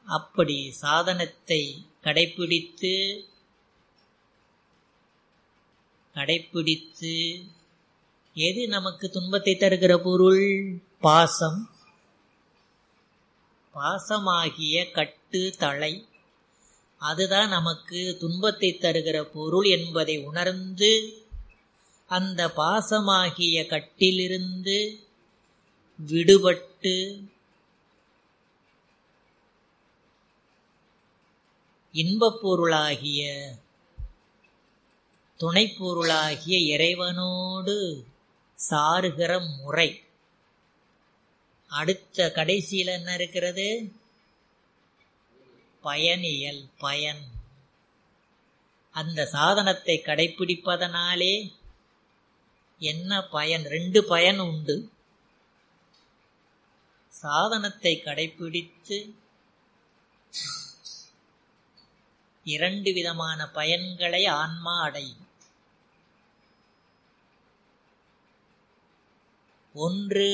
அப்படி சாதனத்தை கடைப்பிடித்து கடைப்பிடித்து எது நமக்கு துன்பத்தை தருகிற பொருள் பாசம் பாசமாகிய கட்டு தலை அதுதான் நமக்கு துன்பத்தை தருகிற பொருள் என்பதை உணர்ந்து அந்த பாசமாகிய கட்டிலிருந்து விடுபட்டு இன்பப் பொருளாகிய துணைப்பொருளாகிய இறைவனோடு சாருகிற முறை அடுத்த கடைசியில் என்ன இருக்கிறது பயனியல் பயன் அந்த சாதனத்தை கடைபிடிப்பதனாலே என்ன பயன் ரெண்டு பயன் உண்டு சாதனத்தை கடைபிடித்து இரண்டு விதமான பயன்களை ஆன்மா அடையும் ஒன்று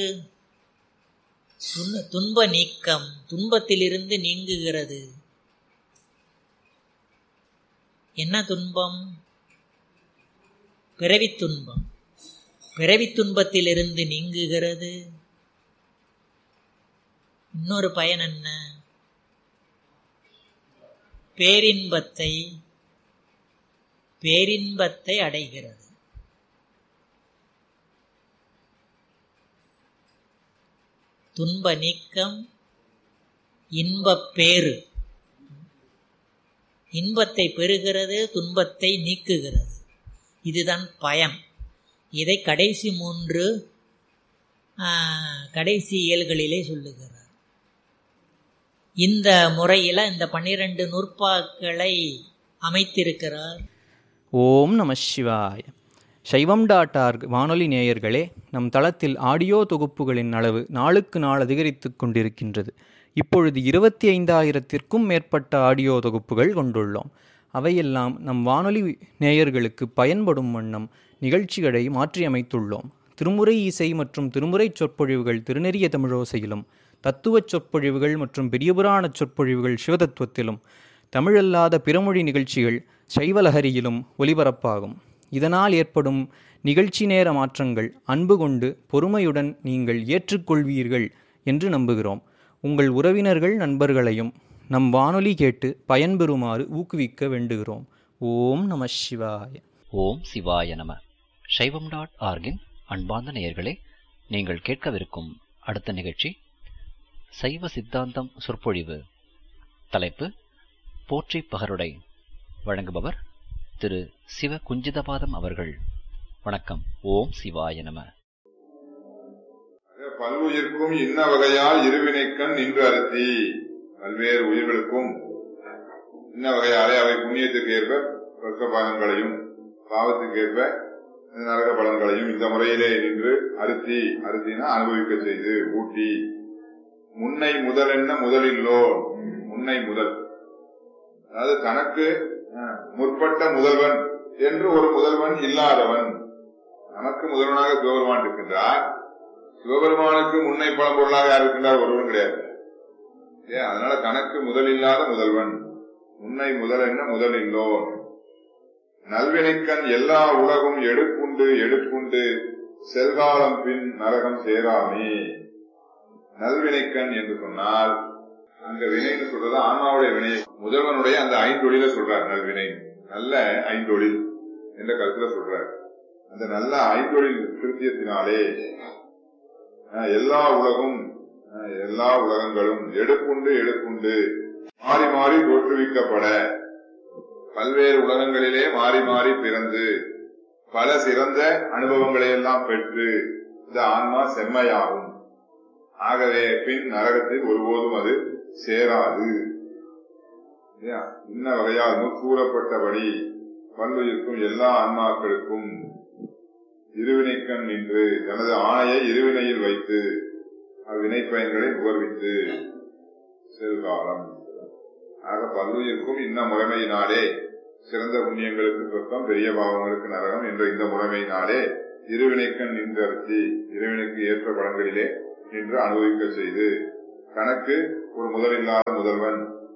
துன்ப நீக்கம் துன்பத்திலிருந்து நீங்குகிறது என்ன துன்பம் பிறவி துன்பம் பிறவி துன்பத்திலிருந்து நீங்குகிறது இன்னொரு பயன் என்ன பேரின்பத்தை பேரின்பத்தை அடைகிறது துன்ப நீக்கம் இன்பப் பேறு இன்பத்தை பெறுகிறது துன்பத்தை நீக்குகிறது இதுதான் பயன் இதை கடைசி மூன்று கடைசி இயல்களிலே சொல்லுகிறார் இந்த முறையில் இந்த பன்னிரண்டு நூற்பாக்களை அமைத்திருக்கிறார் ஓம் நம சிவாய சைவம் டாட் ஆர்க் வானொலி நேயர்களே நம் தளத்தில் ஆடியோ தொகுப்புகளின் அளவு நாளுக்கு நாள் அதிகரித்து கொண்டிருக்கின்றது இப்பொழுது இருபத்தி ஐந்தாயிரத்திற்கும் மேற்பட்ட ஆடியோ தொகுப்புகள் கொண்டுள்ளோம் அவையெல்லாம் நம் வானொலி நேயர்களுக்கு பயன்படும் வண்ணம் நிகழ்ச்சிகளை மாற்றியமைத்துள்ளோம் திருமுறை இசை மற்றும் திருமுறை சொற்பொழிவுகள் திருநெறிய தமிழோசையிலும் தத்துவச் சொற்பொழிவுகள் மற்றும் பெரியபுராண சொற்பொழிவுகள் சிவதத்துவத்திலும் தமிழல்லாத பிறமொழி நிகழ்ச்சிகள் சைவலஹரியிலும் ஒலிபரப்பாகும் இதனால் ஏற்படும் நிகழ்ச்சி நேர மாற்றங்கள் அன்பு கொண்டு பொறுமையுடன் நீங்கள் ஏற்றுக்கொள்வீர்கள் என்று நம்புகிறோம் உங்கள் உறவினர்கள் நண்பர்களையும் நம் வானொலி கேட்டு பயன்பெறுமாறு ஊக்குவிக்க வேண்டுகிறோம் ஓம் நம சிவாய ஓம் சிவாய நம சைவம் டாட் ஆர்கின் அன்பார்ந்த நேயர்களே நீங்கள் கேட்கவிருக்கும் அடுத்த நிகழ்ச்சி சைவ சித்தாந்தம் சொற்பொழிவு தலைப்பு போற்றி பகருடை வழங்குபவர் திரு சிவ குஞ்சிதபாதம் அவர்கள் வணக்கம் ஓம் சிவாய நம பல்வுயிர்க்கும் இன்ன வகையால் இருவினைக்கண் நின்று அறுத்தி பல்வேறு உயிர்களுக்கும் இன்ன வகையாலே அவை புண்ணியத்துக்கு ஏற்ப சொர்க்க பலன்களையும் பாவத்துக்கு ஏற்ப நரக பலன்களையும் இந்த முறையிலே நின்று அறுத்தி அறுத்தினா அனுபவிக்க செய்து ஊட்டி முன்னை முதல் என்ன முதலில்லோ முன்னை முதல் அதாவது தனக்கு முற்பட்ட முதல்வன் என்று ஒரு முதல்வன் இல்லாதவன் நமக்கு முதல்வனாக சிவபெருமான் இருக்கின்றார் சிவபெருமானுக்கு முன்னை பழம்பொருளாக யார் இருக்கின்றார் ஒருவன் கிடையாது ஏன் அதனால தனக்கு முதல் இல்லாத முதல்வன் முன்னை முதல் என்ன முதல் இல்லோன் நல்வினைக்கண் எல்லா உலகும் எடுப்புண்டு எடுப்புண்டு செல்காலம் பின் நரகம் சேராமே நல்வினைக்கண் என்று சொன்னால் அங்க வினைன்னு சொல்றது ஆன்மாவுடைய வினை முதல்வனுடைய அந்த ஐந்தொழில சொல்றார் நல்வினை நல்ல ஐந்தொழில் என்ற கருத்துல சொல்றார் அந்த நல்ல ஐந்தொழில் திருத்தியத்தினாலே எல்லா உலகும் எல்லா உலகங்களும் எடுப்புண்டு எடுப்புண்டு மாறி மாறி தோற்றுவிக்கப்பட பல்வேறு உலகங்களிலே மாறி மாறி பிறந்து பல சிறந்த அனுபவங்களை எல்லாம் பெற்று இந்த ஆன்மா செம்மையாகும் ஆகவே பின் நரகத்தில் ஒருபோதும் அது சேராது இன்ன வகையால் கூறப்பட்டபடி பல்லுயிர்க்கும் எல்லா ஆன்மாக்களுக்கும் இருவினைக்கண் நின்று தனது ஆணையை இருவினையில் வைத்து அவ்வினை பயன்களை நுகர்வித்து செல்காலம் ஆக பல்லுயிர்க்கும் இன்ன முறைமையினாலே சிறந்த புண்ணியங்களுக்கு சொத்தம் பெரிய பாவங்களுக்கு நரகம் என்ற இந்த முறைமையினாலே இருவினைக்கண் நின்று அறுத்தி இருவினைக்கு ஏற்ற படங்களிலே நின்று அனுபவிக்க செய்து கணக்கு ஒரு முதலில்லாத முதல்வன்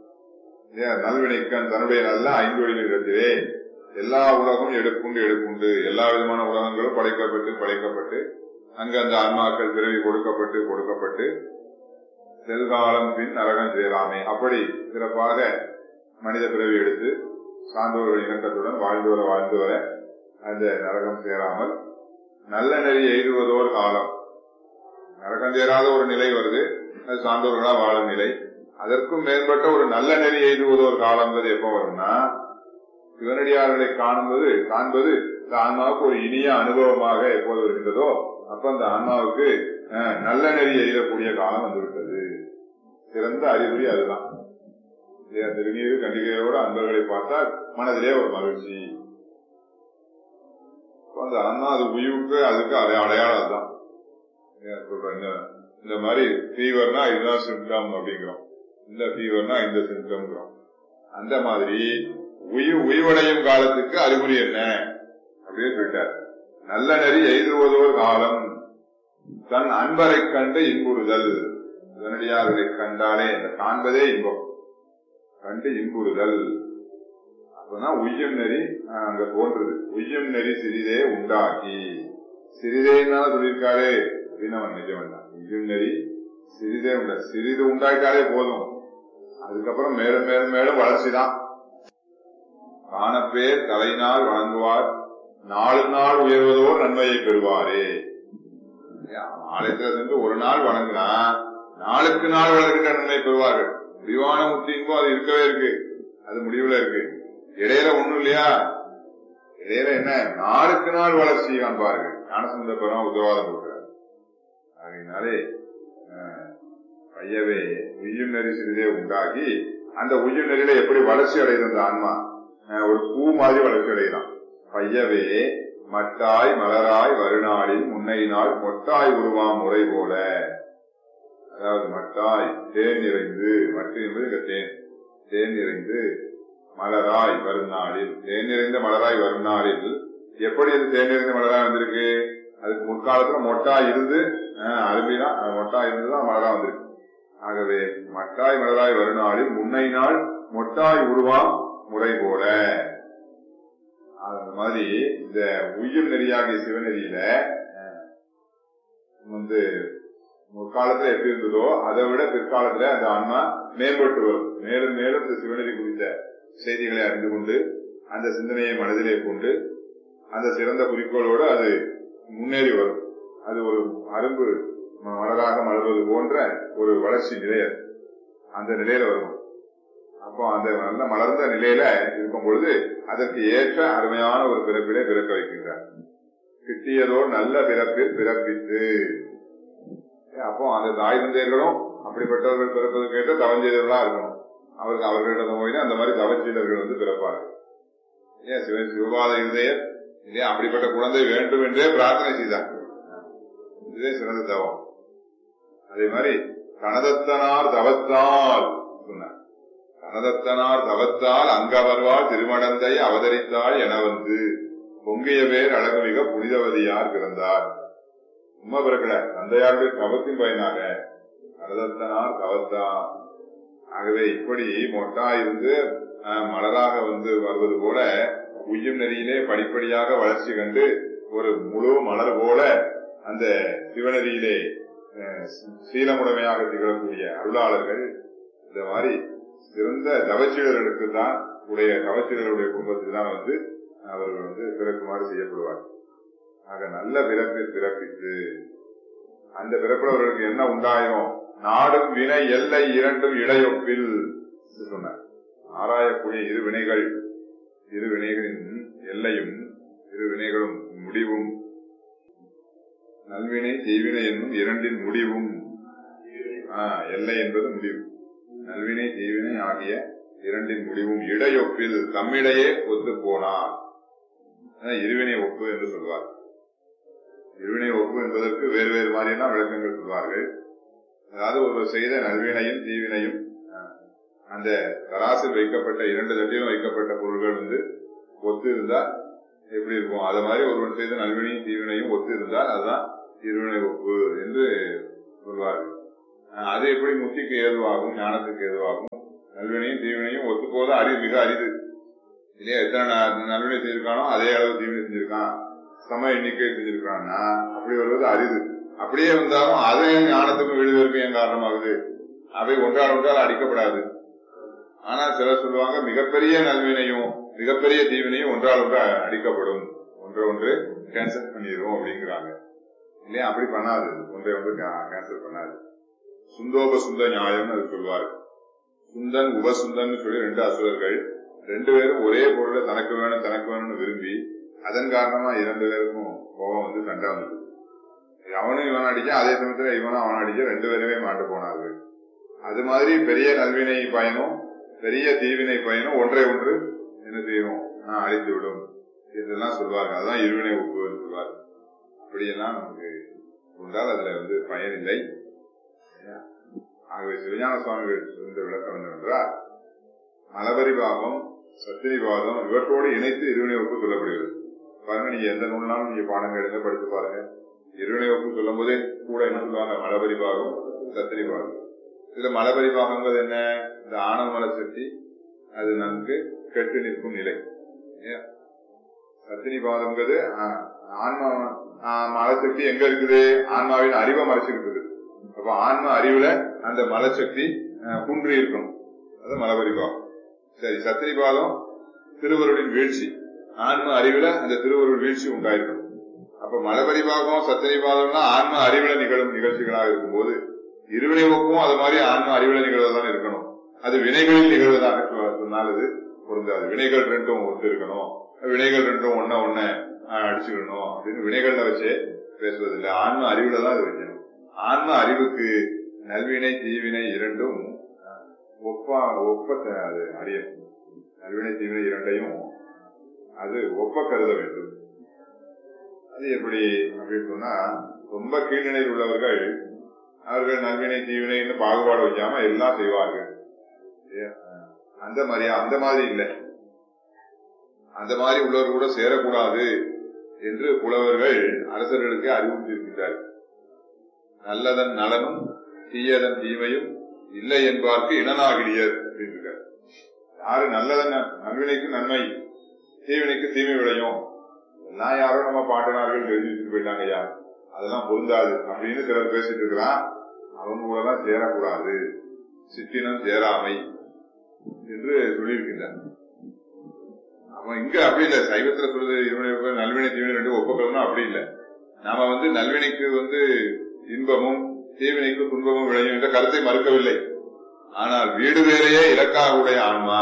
இல்லையா? நல்வினைக்கண் தன்னுடைய நல்ல ஐந்தொழில் இடத்திலே எல்லா உலகம் எடுப்புண்டு எடுப்புண்டு எல்லா விதமான உலகங்களும் படைக்கப்பட்டு படைக்கப்பட்டு அங்கு அந்த ஆன்மாக்கள் பிறவி கொடுக்கப்பட்டு கொடுக்கப்பட்டு செல்காலம் பின் நரகம் சேராமே அப்படி சிறப்பாக மனித பிறவி எடுத்து சான்றோர்கள் இணக்கத்துடன் வாழ்ந்து வர வாழ்ந்து வர அந்த நரகம் சேராமல் நல்ல நெறி எய்துவதோர் காலம் நரகம் சேராத ஒரு நிலை வருது அது சான்றோர்களா வாழும் நிலை அதற்கும் மேற்பட்ட ஒரு நல்ல நெறி எய்துவதோர் காலம்ன்றது எப்ப வரும்னா சிவனடியார்களை காணும்போது காண்பது இந்த ஆன்மாவுக்கு ஒரு இனிய அனுபவமாக எப்போது வருகின்றதோ அப்ப அந்த ஆன்மாவுக்கு அஹ், நல்ல நெறி எய்தக்கூடிய காலம் வந்துவிட்டது சிறந்த அறிகுறி அதுதான் இல்லையா? திருநீர் கண்டிகையோட அன்பர்களை பார்த்தால் மனதிலே ஒரு மகிழ்ச்சி அப்ப அந்த ஆன்மா அது உயிருக்கு அதுக்கு அடைய- அடையாளம் அதுதான் இல்லையா? சொல்றேன் இந்த- இந்த மாதிரி ஃபீவர்னா இதுதான் சிம்டம் அப்படிங்கிறோம் இந்த ஃபீவர்னா இந்த சிம்டம்ங்கிறோம் அந்த மாதிரி உயிர் உயிர்வடையும் காலத்துக்கு அறிகுறி என்ன அப்படியே சொல்லிட்டார் நல்ல நெறி எய்துவதோர் காலம் தன் அன்பரை கண்டு இன்புறுதல் உடனடியார்களை கண்டாலே இந்த காண்பதே இன்பம் கண்டு இன்புறுதல் அப்பதான் உய்யும் நெறி ஆஹ், அங்க தோன்றுது உய்யும் நெறி சிறிதே உண்டாக்கி சிறிதேன்னு சொல்லியிருக்காரு அப்படின்னு அவன் நிஜம் தான் உய்யும் நெறி சிறிதே உண்டா சிறிது உண்டாக்கிட்டாலே போதும் அதுக்கப்புறம் மேலும் மேலும் மேலும் வளர்ச்சி தான் காணப்பேர் தலைநாள் வணங்குவார் நாலு நாள் உயர்வதோர் நன்மையை பெறுவாரே ஆலயத்துல சென்று ஒரு நாள் வணங்கினா நாளுக்கு நாள் வளர்கின்ற நன்மை பெறுவார்கள் முடிவான முக்தி இன்பம் அது இருக்கவே இருக்கு அது முடிவுல இருக்கு இடையில ஒண்ணும் இல்லையா இடையில என்ன நாளுக்கு நாள் வளர்ச்சி காண்பார்கள் ஞானசந்த பெறும் உத்தரவாதம் கொடுக்கிறார் அதனாலே அஹ், பையவே உய்யும் நெறி சிறிதே உண்டாகி அந்த உய்யும் நெறியில எப்படி வளர்ச்சி அடையுது அந்த ஆன்மா அஹ், ஒரு பூ மாதிரி வளர்ச்சி அடையலாம் பையவே மட்டாய் மலராய் வருநாளில் முன்னை நாள் மொட்டாய் உருவாம் முறை போல அதாவது மட்டாய் தேன் நிறைந்து மட்டு என்பது இங்க தேன் தேன் நிறைந்து மலராய் வரும் நாளில் தேன் நிறைந்த மலராய் வரும் நாளில் எப்படி அது தேன் நிறைந்த மலராய் வந்திருக்கு அதுக்கு முற்காலத்துல மொட்டாய் இருந்து அஹ், அருமைதான் அது மொட்டாய் இருந்துதான் மலரா வந்திருக்கு ஆகவே மட்டாய் மலராய் வரும் நாளில் முன்னை நாள் மொட்டாய் உருவாம் முறை போல அந்த மாதிரி இந்த உயிர் நெறியாகிய சிவநெறியில அஹ், வந்து முற்காலத்துல எப்படி இருந்ததோ அதை விட பிற்காலத்துல அந்த ஆன்மா மேம்பட்டு வரும் மேலும் மேலும் இந்த சிவநெறி குறித்த செய்திகளை அறிந்து கொண்டு அந்த சிந்தனையை மனதிலே கொண்டு அந்த சிறந்த குறிக்கோளோடு அது முன்னேறி வரும் அது ஒரு அரும்பு ம- மலராக மலர்வது போன்ற ஒரு வளர்ச்சி நிலை அது அந்த நிலையில வரும் அப்போ அந்த நல்ல மலர்ந்த நிலையில இருக்கும் பொழுது அதற்கு ஏற்ற அருமையான ஒரு பிறப்பிலே பிறக்க வைக்கின்றார் கிட்டியதோர் நல்ல பிறப்பில் பிறப்பித்து அப்போ அந்த தாய் தந்தையர்களும் அப்படிப்பட்டவர்கள் பிறப்பதற்கு ஏற்ற தவஞ்செய்தவர்களா இருக்கணும் அவருக்கு அவர்களிடம் போய் அந்த மாதிரி தவச்சீலர்கள் வந்து பிறப்பார்கள் ஏன் சிவ சிவபாத இருதயர் இல்லையா அப்படிப்பட்ட குழந்தை வேண்டும் என்றே பிரார்த்தனை செய்தார் இதுவே சிறந்த தவம் அதே மாதிரி கனதத்தனார் தவத்தால் சொன்னார் கனதத்தனார் தவத்தால் அங்கவர்வாள் திருமணந்தை அவதரித்தாள் என வந்து பொங்கிய பேர் அழகு மிக புனிதவதியார் பிறந்தார் சும்மா பிறக்கல தந்தையாருடைய தவத்தின் பயனாக கனதத்தனார் தவத்தான் ஆகவே இப்படி மொட்டா இருந்து அஹ், மலராக வந்து வருவது போல உய்யும் நெறியிலே படிப்படியாக வளர்ச்சி கண்டு ஒரு முழு மலர் போல அந்த சிவநெறியிலே அஹ், சீலமுடைமையாக திகழக்கூடிய அருளாளர்கள் இந்த மாதிரி சிறந்த தவச்சீடர்களுக்கு தான் உடைய தவச்சீடர்களுடைய குடும்பத்தில் தான் வந்து அவர்கள் வந்து பிறக்குமாறு செய்யப்படுவார் ஆக நல்ல பிறப்பில் பிறப்பித்து அந்த பிறப்பவர்களுக்கு என்ன உண்டாயும் நாடும் வினை எல்லை இரண்டும் இடையொப்பில் என்று சொன்னார் ஆராயக்கூடிய இரு வினைகள் இரு வினைகளின் எல்லையும் இரு வினைகளும் முடிவும் நல்வினை தீவினை என்னும் இரண்டின் முடிவும் ஆ, எல்லை என்பது முடிவு நல்வினை தீவினை ஆகிய இரண்டின் முடிவும் இடையொப்பில் தம்மிடையே ஒத்து போனார் அதான் இருவினை ஒப்பு என்று சொல்வார் இருவினை ஒப்பு என்பதற்கு வேறு வேறு மாதிரியெல்லாம் விளக்கங்கள் சொல்வார்கள் அதாவது ஒருவர் செய்த நல்வினையும் தீவினையும் அஹ், அந்த தராசில் வைக்கப்பட்ட இரண்டு தட்டிலும் வைக்கப்பட்ட பொருள்கள் வந்து ஒத்து இருந்தா எப்படி இருக்கும் அது மாதிரி ஒருவன் செய்த நல்வினையும் தீவினையும் ஒத்து இருந்தால் அதுதான் இருவினை ஒப்பு என்று சொல்வார்கள் அஹ், அது எப்படி முத்திக்கு ஏதுவாகும் ஞானத்துக்கு ஏதுவாகும் நல்வினையும் தீவினையும் ஒத்து போவது அரிது மிக அரிது இல்லையா எத்தனை ந- நல்வினை செஞ்சிருக்கானோ அதே அளவு தீவினை செஞ்சிருக்கான் சம எண்ணிக்கை செஞ்சிருக்கான்னா அப்படி வருவது அரிது அப்படியே வந்தாலும் அதே ஞானத்துக்கும் விழுவதற்கும் ஏன் காரணமாகுது அவை ஒன்றால் ஒன்றால் அடிக்கப்படாது ஆனா சிலர் சொல்லுவாங்க மிகப்பெரிய நல்வினையும் மிகப்பெரிய தீவினையும் ஒன்றால் ஒன்று அடிக்கப்படும் ஒன்றை ஒன்று கேன்சல் பண்ணிடுவோம் அப்படிங்கிறாங்க இல்லையா அப்படி பண்ணாது ஒன்றை ஒன்று கேன்சல் பண்ணாது சுந்தோப சுந்த நியாயம்னு அது சொல்வாரு சுந்தன் உபசுந்தன் சொல்லி ரெண்டு அசுரர்கள் ரெண்டு பேரும் ஒரே பொருளை தனக்கு வேணும் தனக்கு வேணும்னு விரும்பி அதன் காரணமா இரண்டு பேருக்கும் கோபம் வந்து சண்டை வந்தது அவனும் இவன் அடிக்க அதே சமயத்துல இவனும் அவன் அடிக்க ரெண்டு பேருமே மாண்டு போனார்கள் அது மாதிரி பெரிய நல்வினை பயனும் பெரிய தீவினை பயனும் ஒன்றை ஒன்று என்ன செய்யும் ஆஹ், அழித்து விடும் இதெல்லாம் சொல்வாங்க அதுதான் இருவினை ஒப்புன்னு சொல்வார் அப்படியெல்லாம் நமக்கு உண்டால் அதுல வந்து பயன் இல்லை ஆகவே சிவஞான சுவாமிகள் இருந்த விளக்கம் என்னவென்றால் மலபரி பாகம் சத்திரிவாதம் இவற்றோடு இணைத்து இருவினை ஒப்பு சொல்லப்படுகிறது பாருங்க நீங்க எந்த நூல்னாலும் நீங்க பாடங்கள் எடுங்க படித்து பாருங்க இருவினை ஒப்பு சொல்லும் போதே கூட என்ன சொல்லுவாங்க மலபரி பாகம் சத்திரிவாதம் இதுல மலபரி பாகங்கிறது என்ன இந்த ஆணவ மல சக்தி அது நன்கு கெட்டு நிற்கும் நிலை இல்லையா? சத்தினி பாதம்ங்கிறது ஆ- ஆன்மா ஆ, மலசக்தி எங்க இருக்குது ஆன்மாவின் அறிவை மறைச்சிருக்குது அப்ப ஆன்மா அறிவுல அந்த மலசக்தி ஆ, குன்றி இருக்கணும் அது மலபரி பாகம் சரி சத்தினி பாதம் திருவருளின் வீழ்ச்சி ஆன்ம அறிவுல அந்த திருவருள் வீழ்ச்சி உண்டாயிருக்கணும் அப்ப மலபரி பாகம் சத்தினி பாதம்னா ஆன்ம அறிவுல நிகழும் நிகழ்ச்சிகளாக இருக்கும்போது இருவினை ஒப்பும் அது மாதிரி ஆன்ம அறிவுல நிகழ்வதான் இருக்கணும் அது வினைகளில் நிகழ்வதாக சொ- சொன்னால் அது பொருந்தாது வினைகள் ரெண்டும் ஒத்து இருக்கணும் வினைகள் ரெண்டும் ஒன்ன ஒன்ன அடிச்சுக்கணும் அப்படின்னு வினைகள்ல வச்சு பேசுவதில்லை ஆன்ம அறிவுல தான் அது வைக்கணும் ஆன்ம அறிவுக்கு நல்வினை தீவினை இரண்டும் அஹ், ஒப்பா ஒப்ப த- அது அறியணும் நல்வினை தீவினை இரண்டையும் அது ஒப்ப கருத வேண்டும் அது எப்படி அப்படின்னு சொன்னா ரொம்ப கீழ்நிலையில் உள்ளவர்கள் அவர்கள் நல்வினை தீவினைன்னு பாகுபாடு வைக்காம எல்லாம் செய்வார்கள் ஏ- அந்த மாதிரியா அந்த மாதிரி இல்லை அந்த மாதிரி உள்ளவர் கூட சேரக்கூடாது என்று புலவர்கள் அரசர்களுக்கு அறிவுறுத்தியிருக்கிறார்கள் நல்லதன் நலனும் தீயதன் தீமையும் இல்லை என்பார்க்கு இனநாகிலியர் அப்படின்றார் யாரு நல்லதன் ந- நல்வினைக்கு நன்மை தீவினைக்கு தீமை விளையும் எல்லாம் யாரோ நம்ம பாட்டனார்கள் எழுதி வச்சுட்டு போயிட்டாங்க ஐயா அதெல்லாம் பொருந்தாது அப்படின்னு சிலர் பேசிட்டு இருக்கிறான் அவங்க கூட தான் சேரக்கூடாது சிற்றினம் சேராமை என்று சொல்லியிருக்கின்றார் அவன் இங்க அப்படி இல்ல சைவத்துல சொல்றது இருவினை ஒப்பு, நல்வினை தீவினை ரெண்டு ஒப்புக்கணும்னா அப்படி இல்ல நாம வந்து நல்வினைக்கு வந்து இன்பமும் தீவினைக்கு துன்பமும் விளையும் என்ற கருத்தை மறுக்கவில்லை ஆனால் வீடு வேறையே இலக்காக உடைய ஆன்மா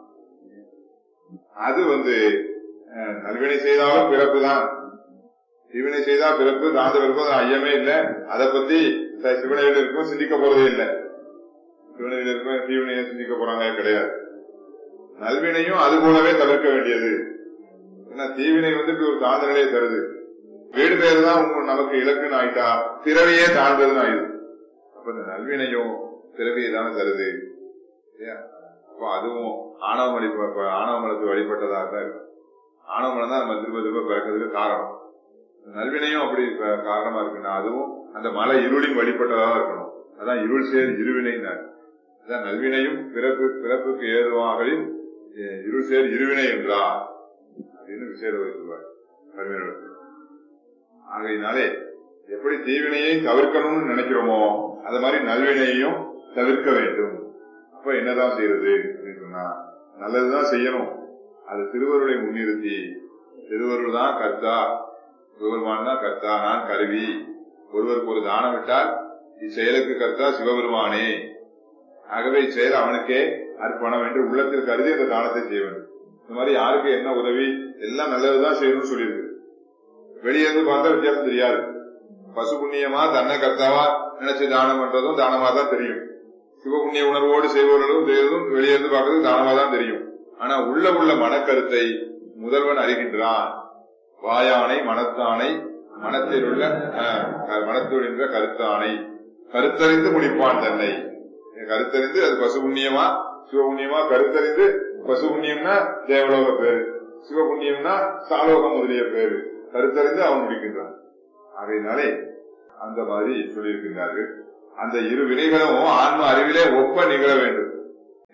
அது வந்து அஹ், நல்வினை செய்தாலும் பிறப்பு தான் தீவினை செய்தா பிறப்பு தாழ்ந்த பிறப்பு அது ஐயமே இல்ல அதை பத்தி ச- சிவனையில் இருக்கும் சிந்திக்க போறதே இல்லை சிவனையில் இருக்கும் தீவினையை சிந்திக்க போறாங்க கிடையாது நல்வினையும் அது போலவே தவிர்க்க வேண்டியது ஏன்னா தீவினை வந்து இப்படி ஒரு தாழ்ந்த நிலையை தருது வீடு பேரு தான் உங்க நமக்கு இலக்குன்னு ஆயிட்டா பிறவியே தாழ்ந்ததுன்னு ஆயிடுது அப்ப இந்த நல்வினையும் பிறவியை தானே தருது இல்லையா? அப்ப அதுவும் ஆணவ மலி ஆணவ மலத்து வழிபட்டதாக தான் இருக்கும் ஆணவ மலம் தான் நம்ம திரும்ப திரும்ப பிறக்கிறதுக்கு காரணம் நல்வினையும் அப்படி ப- காரணமா இருக்குன்னா அதுவும் அந்த மலை இருளின் வழிபட்டதாக இருக்கணும் அதான் இருள் சேர் இருவினைனார் அதான் நல்வினையும் பிறப்பு பிறப்புக்கு ஏதுவாகலின் அஹ், இருள் சேர் இருவினை என்றார் அப்படின்னு விசேட சொல்வார் அருமையானவர். ஆகையினாலே எப்படி தீவினையை தவிர்க்கணும்னு நினைக்கிறோமோ அது மாதிரி நல்வினையையும் தவிர்க்க வேண்டும் அப்ப என்னதான் செய்யறது அப்படின்னு சொன்னா நல்லதுதான் செய்யணும் அது திருவருளை முன்னிறுத்தி திருவருள் தான் கர்த்தா சிவபெருமான் தான் கர்த்தா நான் கருவி ஒருவருக்கு ஒரு தானம் விட்டால் இச்செயலுக்கு கர்த்தா சிவபெருமானே ஆகவே இச்செயல் அவனுக்கே அர்ப்பணம் என்று உள்ளத்தில் கருதி அந்த தானத்தை செய்ய வேண்டும் இந்த மாதிரி யாருக்கு என்ன உதவி எல்லாம் நல்லதுதான் செய்யணும்னு சொல்லியிருக்கு வெளியே இருந்து பார்த்தா வித்தியாசம் தெரியாது பசு புண்ணியமா தன்னை கர்த்தாவா நினைச்சு தானம் பண்றதும் தானமா தான் தெரியும் சிவபுண்ணிய உணர்வோடு செய்பவர்களும் செய்வதும் வெளியே இருந்து பார்க்கறது தானமா தான் தெரியும் ஆனா உள்ள உள்ள மனக்கருத்தை முதல்வன் அறிகின்றான் வாயானை மனத்தானை மனத்தில் உள்ள அஹ், மனத்தில் என்ற கருத்தானை கருத்தறிந்து முடிப்பான் தன்னை கருத்தறிந்து அது பசு புண்ணியமா சிவபுண்ணியமா கருத்தறிந்து பசு புண்ணியம்னா தேவலோக பேரு சிவபுண்ணியம்னா சாலோகம் முதலிய பேரு கருத்தறிந்து அவன் முடிக்கின்றான் ஆகையினாலே அந்த மாதிரி சொல்லியிருக்கின்றார்கள் அந்த இரு வினைகளும் ஆன்ம அறிவிலே ஒப்ப நிகழ வேண்டும்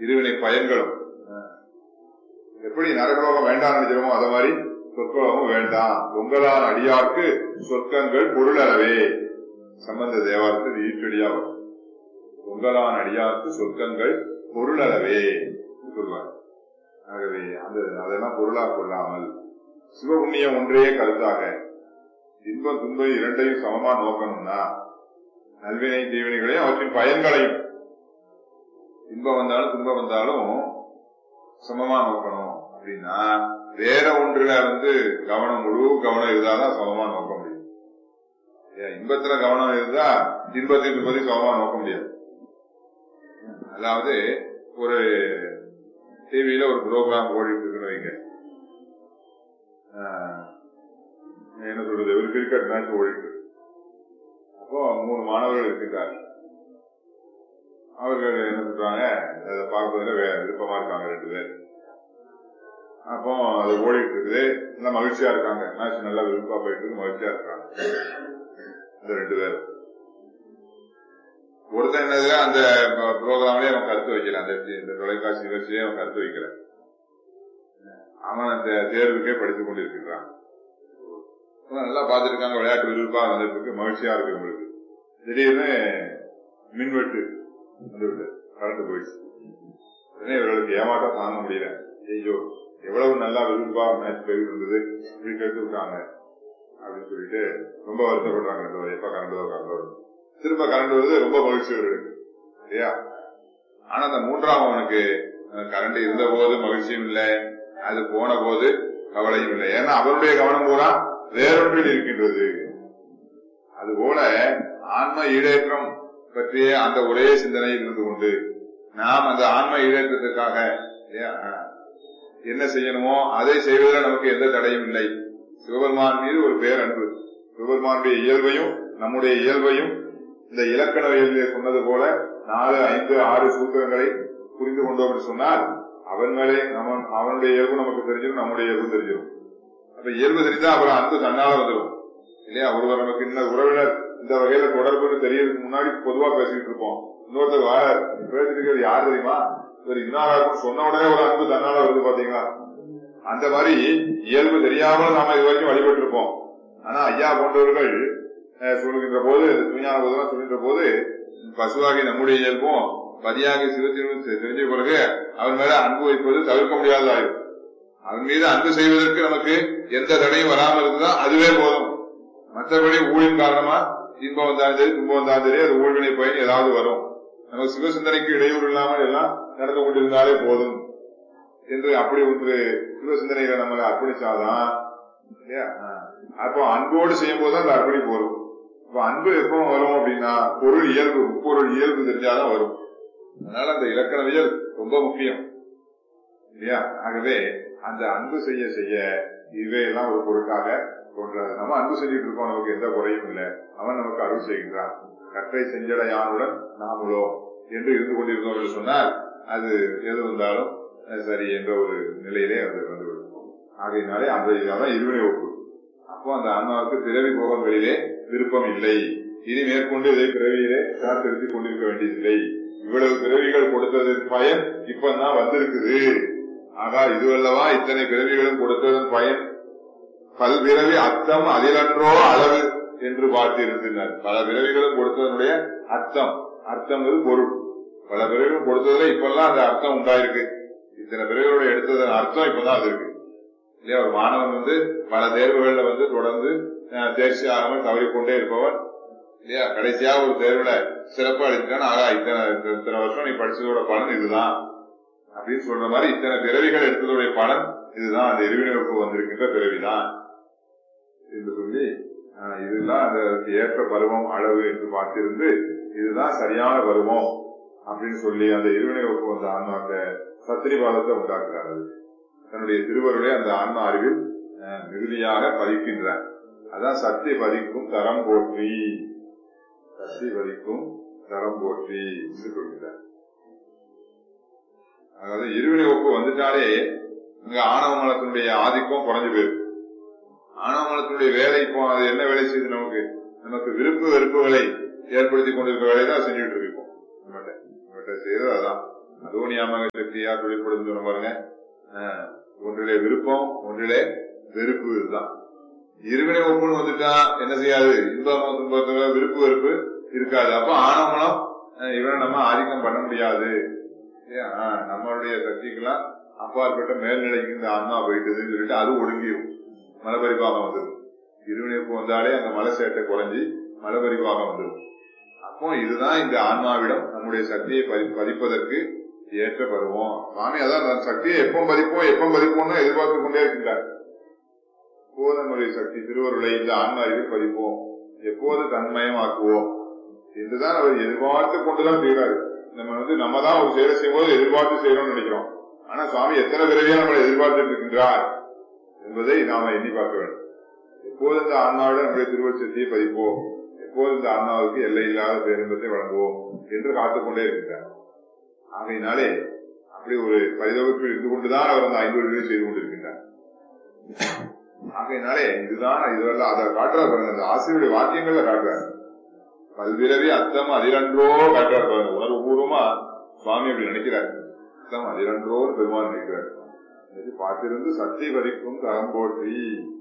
இருவினை பயன்களும் எப்படி நரகலோகம் வேண்டாம் நினைக்கிறோமோ அத மாதிரி சொற்கலோகம் வேண்டாம் உங்களான் அடியார்க்கு சொற்கங்கள் பொருளளவே சம்பந்த தேவாரத்தில் ஈற்றடியா வரும் உங்களான் அடியார்க்கு சொற்கங்கள் பொருளளவே சொல்வார் ஆகவே அந்த அதெல்லாம் பொருளா கொள்ளாமல் சிவபுண்ணியம் ஒன்றே கருத்தாக இன்பம் துன்பம் இரண்டையும் சமமா நோக்கணும்னா நல்வினை தீவினைகளையும் அவற்றின் பயன்களையும் இன்பம் வந்தாலும் துன்பம் வந்தாலும் சமமா நோக்கணும் அப்படின்னா வேற ஒன்றுல வந்து கவனம் முழு கவனம் இருந்தாதான் சமமா நோக்க முடியும் ஏன் இன்பத்துல கவனம் இருந்தா இன்பத்தை துன்பத்தை சமமா நோக்க முடியாது அதாவது ஒரு டிவியில ஒரு ப்ரோக்ராம் ஓடிட்டு இருக்குன்னு வைங்க ஆஹ், என்ன சொல்றது ஒரு கிரிக்கெட் மேட்ச் ஓடிட்டு இருக்கு. அப்போ மூணு மாணவர்கள் இருக்கின்றார்கள் அவர்கள் என்ன சொல்றாங்க அதை பார்ப்பதில் வே- விருப்பமா இருக்காங்க ரெண்டு பேர் அப்போ அது ஓடிட்டு இருக்குது நல்லா மகிழ்ச்சியா இருக்காங்க மேட்ச் நல்லா விருப்பா போயிட்டு இருக்கு மகிழ்ச்சியா இருக்காங்க இந்த ரெண்டு பேர் ஒருத்தன் என்னதுல அந்த ப்ரோக்ராம்லயே அவன் கருத்து வைக்கல அந்த இந்த தொலைக்காட்சி நிகழ்ச்சியே அவன் கருத்து வைக்கல அவன் அந்த தேர்வுக்கே படித்துக் கொண்டிருக்கிறான் அவன் நல்லா பார்த்துட்டு இருக்காங்க விளையாட்டு விருப்பா வந்துட்டு இருக்கு மகிழ்ச்சியா இருக்கு உங்களுக்கு திடீர்னு மின்வெட்டு வந்துவிட்டு கரண்ட் போயிடுச்சு உடனே இவர்களுக்கு ஏமாட்டம் தாங்க முடியல ஐயோ எவ்வளவு நல்லா விருப்பா மேட்ச் போயிட்டு இருந்தது இப்படி கெடுத்து விட்டாங்க அப்படின்னு சொல்லிட்டு ரொம்ப வருத்தப்படுறாங்க ரெண்டு பேரும். எப்ப கரண்ட் வரும் கரண்ட் வரும் திரும்ப கரண்ட் வருது ரொம்ப மகிழ்ச்சி வருது இல்லையா ஆனா அந்த மூன்றாம் அவனுக்கு கரண்ட் இருந்த போது மகிழ்ச்சியும் இல்லை அது போன போது கவலையும் இல்லை ஏன்னா அவருடைய கவனம் பூரா வேறொன்றில் இருக்கின்றது அதுபோல ஆன்ம ஈடேற்றம் பற்றிய அந்த ஒரே சிந்தனையில் இருந்து கொண்டு நாம் அந்த ஆன்ம ஈடேற்றத்துக்காக இல்லையா, என்ன செய்யணுமோ அதை செய்வதில் நமக்கு எந்த தடையும் இல்லை சிவபெருமான் மீது ஒரு பேரன்பு சிவபெருமானுடைய இயல்பையும் நம்முடைய இயல்பையும் இந்த இலக்கண இயல்பிலே சொன்னது போல நாலு ஐந்து ஆறு சூத்திரங்களை புரிந்து கொண்டோம் என்று சொன்னால் அவன் மேலே நம்ம அவனுடைய இயல்பு நமக்கு தெரிஞ்சிடும் நம்முடைய இயல்பு தெரிஞ்சிடும் அப்ப இயல்பு தெரிஞ்சா அப்புறம் அன்பு தன்னால வந்துடும் இல்லையா ஒருவர் நமக்கு இந்த உறவினர் இந்த வகையில தொடர்புன்னு தெரியறதுக்கு முன்னாடி பொதுவா பேசிட்டு இருப்போம் இன்னொருத்தர் வார பேசிட்டு இருக்கிறது யார் தெரியுமா இவர் இன்னாராக்கும் சொன்ன உடனே ஒரு அன்பு தன்னால வருது பாத்தீங்களா அந்த மாதிரி இயல்பு தெரியாமல் நாம இது வரைக்கும் வழிபட்டு இருப்போம் ஆனா ஐயா போன்றவர்கள் அஹ், சொல்லுகின்ற போது விஞ்ஞான போதெல்லாம் சொல்கின்ற போது பசுவாகி நம்முடைய இயல்பும் பதியாகி சிவத்தினும் தெ- தெரிஞ்ச பிறகு அவன் மேல அன்பு வைப்பது தவிர்க்க முடியாததாயும் அவன் மீது அன்பு செய்வதற்கு நமக்கு எந்த தடையும் வராமல் இருந்தா அதுவே போதும் மற்றபடி ஊழின் காரணமா இன்பம் வந்தாலும் சரி துன்பம் வந்தாலும் சரி அது ஊழ்வினை பயன் ஏதாவது வரும் நமக்கு சிவசிந்தனைக்கு இடையூறு இல்லாமல் எல்லாம் நடந்து கொண்டிருந்தாலே போதும் என்று அப்படி ஒன்று சிவசிந்தனைகளை நம்மளை அர்ப்பணிச்சாதான் இல்லையா ஆஹ். அப்போ அன்போடு செய்யும் போது அந்த அர்ப்பணிப்பு வரும் அப்ப அன்பு எப்போ வரும் அப்படின்னா பொருள் இயல்பு முப்பொருள் இயல்பு தெரிஞ்சாதான் வரும் அதனால அந்த இலக்கணவியல் ரொம்ப முக்கியம் இல்லையா ஆகவே அந்த அன்பு செய்ய செய்ய இவையெல்லாம் ஒரு பொருட்டாக தோன்றாது நம்ம அன்பு செஞ்சுட்டு இருக்கோம் நமக்கு எந்த குறையும் இல்லை அவன் நமக்கு அருள் செய்கின்றான் கற்றை செஞ்சட யானுடன் நாமுளோ என்று இருந்து கொண்டிருந்தோம் என்று சொன்னால் அது எது வந்தாலும் அஹ், சரி என்ற ஒரு நிலையிலே அது வந்துவிடும் ஆகையினாலே அந்த இதான் இருவினை ஒப்பு அப்போ அந்த ஆன்மாவுக்கு பிறவி போகங்களிலே விருப்பம் இல்லை இனி மேற்கொண்டு இதை பிறவியிலே காத்திருத்திக் கொண்டிருக்க வேண்டியதில்லை இவ்வளவு பிறவிகள் கொடுத்ததன் பயன் இப்பதான் வந்திருக்குது ஆகா இதுவல்லவா இத்தனை பிறவிகளும் கொடுத்ததன் பயன் பல்பிறவி அர்த்தம் அதிலன்றோ அளவு என்று பார்த்திருந்தனர் பல பிறவிகளும் கொடுத்ததனுடைய அர்த்தம் அர்த்தம் பொருள் பல பிறவிகளும் கொடுத்ததுல இப்பெல்லாம் அந்த அர்த்தம் உண்டாயிருக்கு இத்தனை பிறவிகளோட எடுத்ததன் அர்த்தம் இப்பதான் அது இருக்கு இல்லையா ஒரு மாணவன் வந்து பல தேர்வுகள்ல வந்து தொடர்ந்து அஹ், தேர்ச்சி ஆகாமல் தவறிக்கொண்டே இருப்பவன் இல்லையா கடைசியா ஒரு தேர்வுல சிறப்பா அளித்தான் ஆகா இத்தனை இத்தனை வருஷம் நீ படிச்சதோட பலன் இதுதான் அப்படின்னு சொல்ற மாதிரி இத்தனை பிறவிகள் எடுத்ததுடைய பலன் இதுதான் அந்த இருவினருக்கு வந்திருக்கின்ற பிறவிதான் என்று சொல்லி ஆஹ், இதுதான் அதற்கு ஏற்ற பருவம் அளவு என்று பார்த்திருந்து இதுதான் சரியான பருவம் அப்படின்னு சொல்லி அந்த இருவினைக்கு வந்த ஆன்மா அந்த சத்திரிபாதத்தை உண்டாக்குறார் அது. தன்னுடைய திருவருளை அந்த ஆன்மா அறிவில் ஆஹ், மிகுதியாக பதிக்கின்றார் அதான் சக்தி பதிக்கும் தரம் போற்றி சக்தி பதிக்கும் தரம் போற்றி என்று சொல்கிறார் அதாவது இருவினை ஒப்பு வந்துட்டாலே இங்க ஆணவ மலத்தினுடைய ஆதிக்கம் குறைஞ்சு போயிருக்கு ஆணவ மலத்தினுடைய வேலை இப்போ அது என்ன வேலை செய்யுது நமக்கு நமக்கு விருப்பு வெறுப்புகளை ஏற்படுத்தி கொண்டிருக்க வேலையை தான் செஞ்சுட்டு இருக்கோம் நம்மகிட்ட நம்மகிட்ட செய்யறது அதான் அதோனியாமக சக்தியா தொழிற்படும் சொன்ன பாருங்க ஆஹ், ஒன்றிலே விருப்பம் ஒன்றிலே வெறுப்பு இதுதான் இருவினை ஒப்புன்னு வந்துட்டா என்ன செய்யாது இன்பம் துன்பத்துல விருப்பு வெறுப்பு இருக்காது அப்ப ஆணவமனம் அஹ், இவனை நம்ம ஆதிக்கம் பண்ண முடியாது இல்லையா? ஆஹ், நம்மளுடைய சக்திக்கெல்லாம் அப்பாற்பட்ட மேல்நிலைக்கு இந்த ஆன்மா போயிட்டுதுன்னு சொல்லிட்டு அது ஒடுங்கிடும் மலபரிபாகம் வந்துடும் இருவினைப்பு வந்தாலே அந்த மலை சேட்டை குறைஞ்சி மலபரிபாகம் வந்துடும் அப்போ இதுதான் இந்த ஆன்மாவிடம் நம்முடைய சக்தியை பதி- பதிப்பதற்கு ஏற்ற பருவம் சுவாமி அதான் அந்த சக்தியை எப்போ பதிப்போம் எப்போ பதிப்போம்னு எதிர்பார்த்து கொண்டே இருக்கின்றார் எப்போது நம்முடைய சக்தி திருவருளை இந்த ஆன்மா இது பதிப்போம் எப்போது தன்மயமாக்குவோம் என்றுதான் அவர் எதிர்பார்த்து கொண்டுதான் செய்கிறாரு நம்ம வந்து நம்ம தான் ஒரு செயலை செய்யும்போது எதிர்பார்த்து செய்யணும்னு நினைக்கிறோம் ஆனா சுவாமி எத்தனை பிறவியா நம்மளை எதிர்பார்த்துட்டு இருக்கின்றார் என்பதை நாம எண்ணி பார்க்க வேண்டும் எப்போது இந்த ஆன்மாவிடம் நம்முடைய திருவச்சத்தை பதிப்போம் எப்போது இந்த ஆன்மாவுக்கு எல்லை இல்லாத பேரின்பத்தை வழங்குவோம் என்று காத்துக்கொண்டே இருக்கின்றார் ஆகையினாலே அப்படி ஒரு பரிதவிப்பில் இருந்து கொண்டுதான் அவர் அந்த ஐந்து வழிகளை செய்து கொண்டிருக்கின்றார் ஆகையினாலே இதுதான் இதெல்லாம் அதை காட்டுறார் பாருங்க அந்த ஆசிரியருடைய வாக்கியங்கள்ல காட்டுறாரு பல்விரவி அத்தம் அதிரன்றோ காட்டுறார் பாருங்க உணர்வு பூர்வமா சுவாமி அப்படி நினைக்கிறார் அத்தம் அதிரன்றோ பெருமான் நினைக்கிறார் இது பார்த்திருந்து சக்தி வரிக்கும் தரம் போற்றி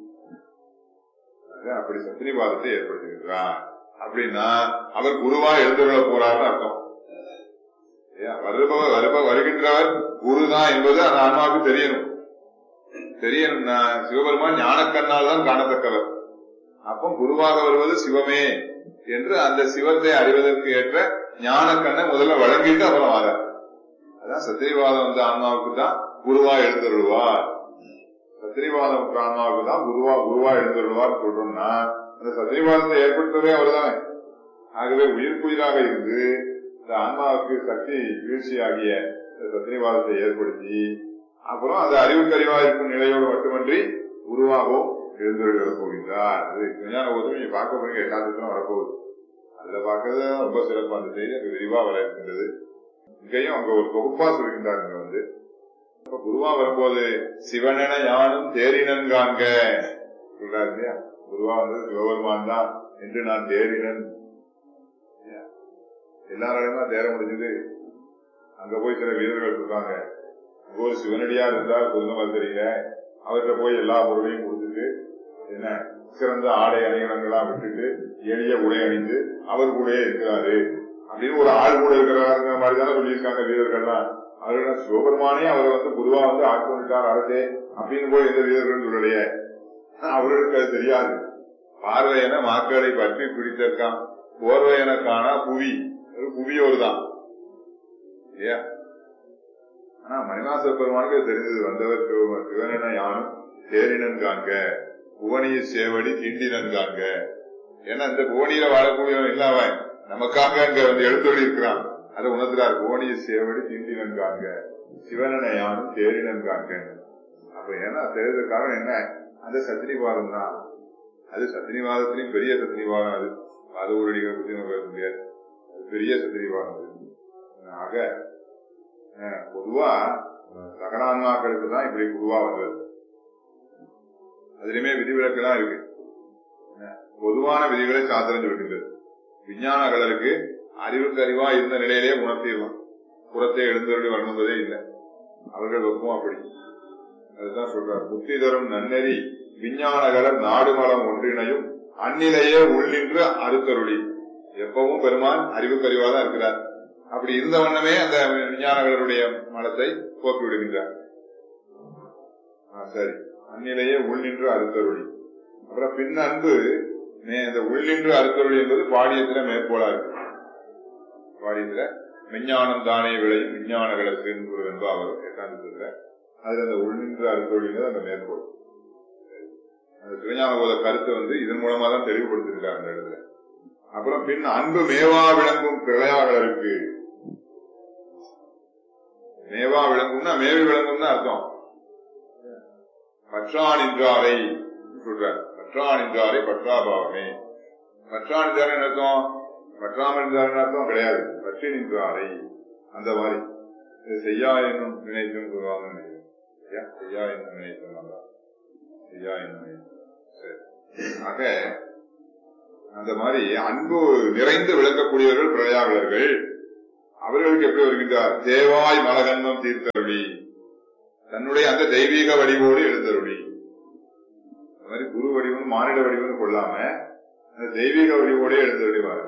ஆக அப்படி சத்திரிவாதத்தை ஏற்படுத்துகின்றார் அப்படின்னா அவர் குருவா எழுந்துள்ள போறாருன்னு அர்த்தம் இல்லையா? வருபவர் வருப வருகின்றவர் குருதான் என்பது அந்த ஆன்மாவுக்கு தெரியணும் தெரியணும்னா சிவபெருமான் ஞானக்கண்ணால் தான் காணத்தக்கவர் அப்போ குருவாக வருவது சிவமே என்று அந்த சிவத்தை அறிவதற்கு ஏற்ற ஞானக்கண்ணை முதல்ல வழங்கிட்டு அப்புறம் வார அதான் சத்திரிவாதம் வந்த ஆன்மாவுக்கு தான் குருவா எழுந்தருள்வார் சத்திரிவாதம் ஆன்மாவுக்கு தான் குருவா குருவா எழுந்தருள்வார் சொல்றோம்னா அந்த சத்திரிவாதத்தை ஏற்படுத்தவே அவர்தானே ஆகவே உயிர்க்குயிராக இருந்து இந்த ஆன்மாவுக்கு சக்தி வீழ்ச்சியாகிய இந்த சத்திரிவாதத்தை ஏற்படுத்தி அப்புறம் அந்த அறிவுக்கறிவா இருக்கும் நிலையோடு மட்டுமன்றி உருவாகவும் எழுந்துள்ள போகின்றார் அது விஞ்ஞான போது நீங்க பார்க்க போறீங்க எட்டாம் திட்டம் வரப்போகுது அதுல பார்க்கறது ரொம்ப சிறப்பு அந்த செய்தி அங்க விரிவா வர இருக்கின்றது இங்கேயும் அங்க ஒரு தொகுப்பா சொல்கின்றார் இங்க வந்து இப்ப குருவா வரும்போது சிவனென யானும் தேரினன் காண்க சொல்றாரு இல்லையா குருவா வந்து சிவபெருமான் தான் என்று நான் தேரினன் இல்லையா? எல்லாராலையும் தான் தேர முடிஞ்சது அங்க போய் சில வீரர்கள் சொல்றாங்க அங்க ஒரு சிவனடியார் இருந்தார் புதுமை தெரியல அவர்கிட்ட போய் எல்லா பொருளையும் கொடுத்துட்டு என்ன சிறந்த ஆடை அணிகலங்களா விட்டுட்டு எளிய உடை அணிந்து அவர் கூடயே இருக்கிறாரு அப்படின்னு ஒரு ஆள் கூட இருக்கிறாருங்கிற மாதிரி தானே சொல்லியிருக்காங்க வீரர்கள்லாம் அவர்கள் சிவபெருமானே அவரை வந்து குருவா வந்து ஆட்கொண்டுட்டார் அரசே அப்படின்னு போய் எந்த வீரர்களும் சொல்லலையே ஆனா அவர்களுக்கு அது தெரியாது பார்வையென மாக்களை பற்றி பிடித்திருக்கான் போர்வையென காணா புவி ஒரு புவியோர் தான் இல்லையா ஆனா மணிவாச பெருமானுக்கு அது தெரிஞ்சது வந்தவர் சிவ- சிவனென யானும் தேரினன் காண்க புவனிய சேவடி திண்டினன் காண்க ஏன்னா இந்த புவனியில வாழக்கூடியவன் இல்ல அவன் நமக்காக அங்க வந்து எழுத்தொழி இருக்கிறான் அதை உணர்த்துறார் புவனிய சேவடி திண்டினன் காண்க சிவனென யானும் தேரினன் காண்க அப்ப ஏன்னா தெரிஞ்ச காரணம் என்ன அந்த சத்திரிவாதம் தான் அது சத்திரிவாதத்திலையும் பெரிய சத்திரிவாதம் அது அது ஒரு அடிகளை பத்தி நம்ம பேச முடியாது அது பெரிய சத்திரிவாதம் அது ஆக அஹ், பொதுவா அஹ், சகலான்மாக்களுக்கு தான் இப்படி குருவா வந்தது அதுலயுமே விதிவிலக்கு தான் இருக்கு அஹ், பொதுவான விதிகளை சாத்திரம் சொல்கின்றது விஞ்ஞான கலருக்கு அறிவுக்கு அறிவா இருந்த நிலையிலே உணர்த்திடலாம் புறத்தை எழுந்தருளி வரணும்பதே இல்லை அவர்கள் வெப்பம் அப்படி அதுதான் சொல்றார் புத்தி தரும் நன்னெறி விஞ்ஞானகலர் நாடு மலம் ஒன்றினையும் அந்நிலையே உள்ளின்று அறுத்தருளி எப்பவும் பெருமான் அறிவுக்கறிவா தான் இருக்கிறார் அப்படி இருந்த வண்ணமே அந்த விஞ்ஞானகலருடைய மலத்தை போக்கி விடுகின்றார் ஆ, சரி அந்நிலையே உள்நின்று அறுத்தருளி அப்புறம் பின் அன்பு மே- இந்த உள்நின்று அறுத்தருளி என்பது பாடியத்துல மேற்கோளா இருக்கு பாடியத்துல விஞ்ஞானம் தானே விளையும் விஞ்ஞானகளுக்கு ஒரு வெண்பா வரும் எட்டாம் திட்டத்துல அதுல அந்த உள்நின்று அறுத்தொழிங்கிறது அந்த மேற்கோள் அந்த சிவஞான போத கருத்தை வந்து இதன் மூலமா தான் தெளிவுபடுத்திருக்காங்க அந்த இடத்துல அப்புறம் பின் அன்பு மேவா விளங்கும் பிழையாளருக்கு மேவா விளங்கும்னா மேவி விளங்கும்னு அர்த்தம் பற்றான் என்றாரை சொல்றார் பற்றான் என்றாரை பற்றாபாவமே பற்றான் என்றாரை என்ன அர்த்தம் பற்றாமல் என்றார் அர்த்தம் கிடையாது பற்றி நின்றாரை அந்த மாதிரி இது செய்யா என்னும் நினைத்தும் சொல்லுவாங்கன்னு நினைக்கிறேன் ஐயா, செய்யா என்னும் நினைத்தும் நல்லா செய்யா என்னும் நினைத்தும் சரி ஆக அந்த மாதிரி அன்பு நிறைந்து விளக்கக்கூடியவர்கள் பிரயாகலர்கள் அவர்களுக்கு எப்படி வருகின்றார் தேவாய் மலகன்மம் தீர்த்தருளி தன்னுடைய அந்த தெய்வீக வடிவோடு எழுந்தருளி அந்த மாதிரி குரு வடிவம் மானிட வடிவம்னு கொள்ளாம அந்த தெய்வீக வடிவோடே எழுந்தருளிவார்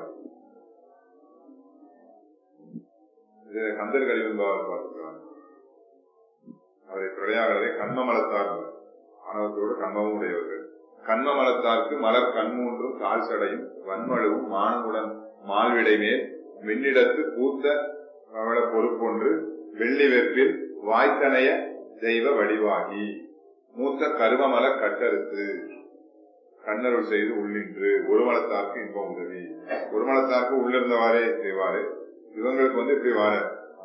இது கந்தர் கழிவன்பாவர் பார்த்துக்கிறாங்க அவரை பிரளையாளரை கண்ம மலத்தார் ஆணவத்தோடு கண்மமும் உடையவர்கள் கண்ம மலத்தார்க்கு மலர் கண்மூன்றும் கால் சடையும் வன்மழுவும் மானமுடன் மால்விடை மேல் மின்னிடத்து பூத்த அவள பொறுப்பொன்று வெள்ளி வெற்பில் வாய்த்தனைய தெய்வ வடிவாகி மூத்த கருவமல கட்டறுத்து கண்ணருள் செய்து உள்ளின்று ஒரு மலத்தார்க்கு இன்பம் உதவி ஒரு மலத்தார்க்கு உள்ளிருந்தவாறே செய்வாரு இவங்களுக்கு வந்து இப்படி வார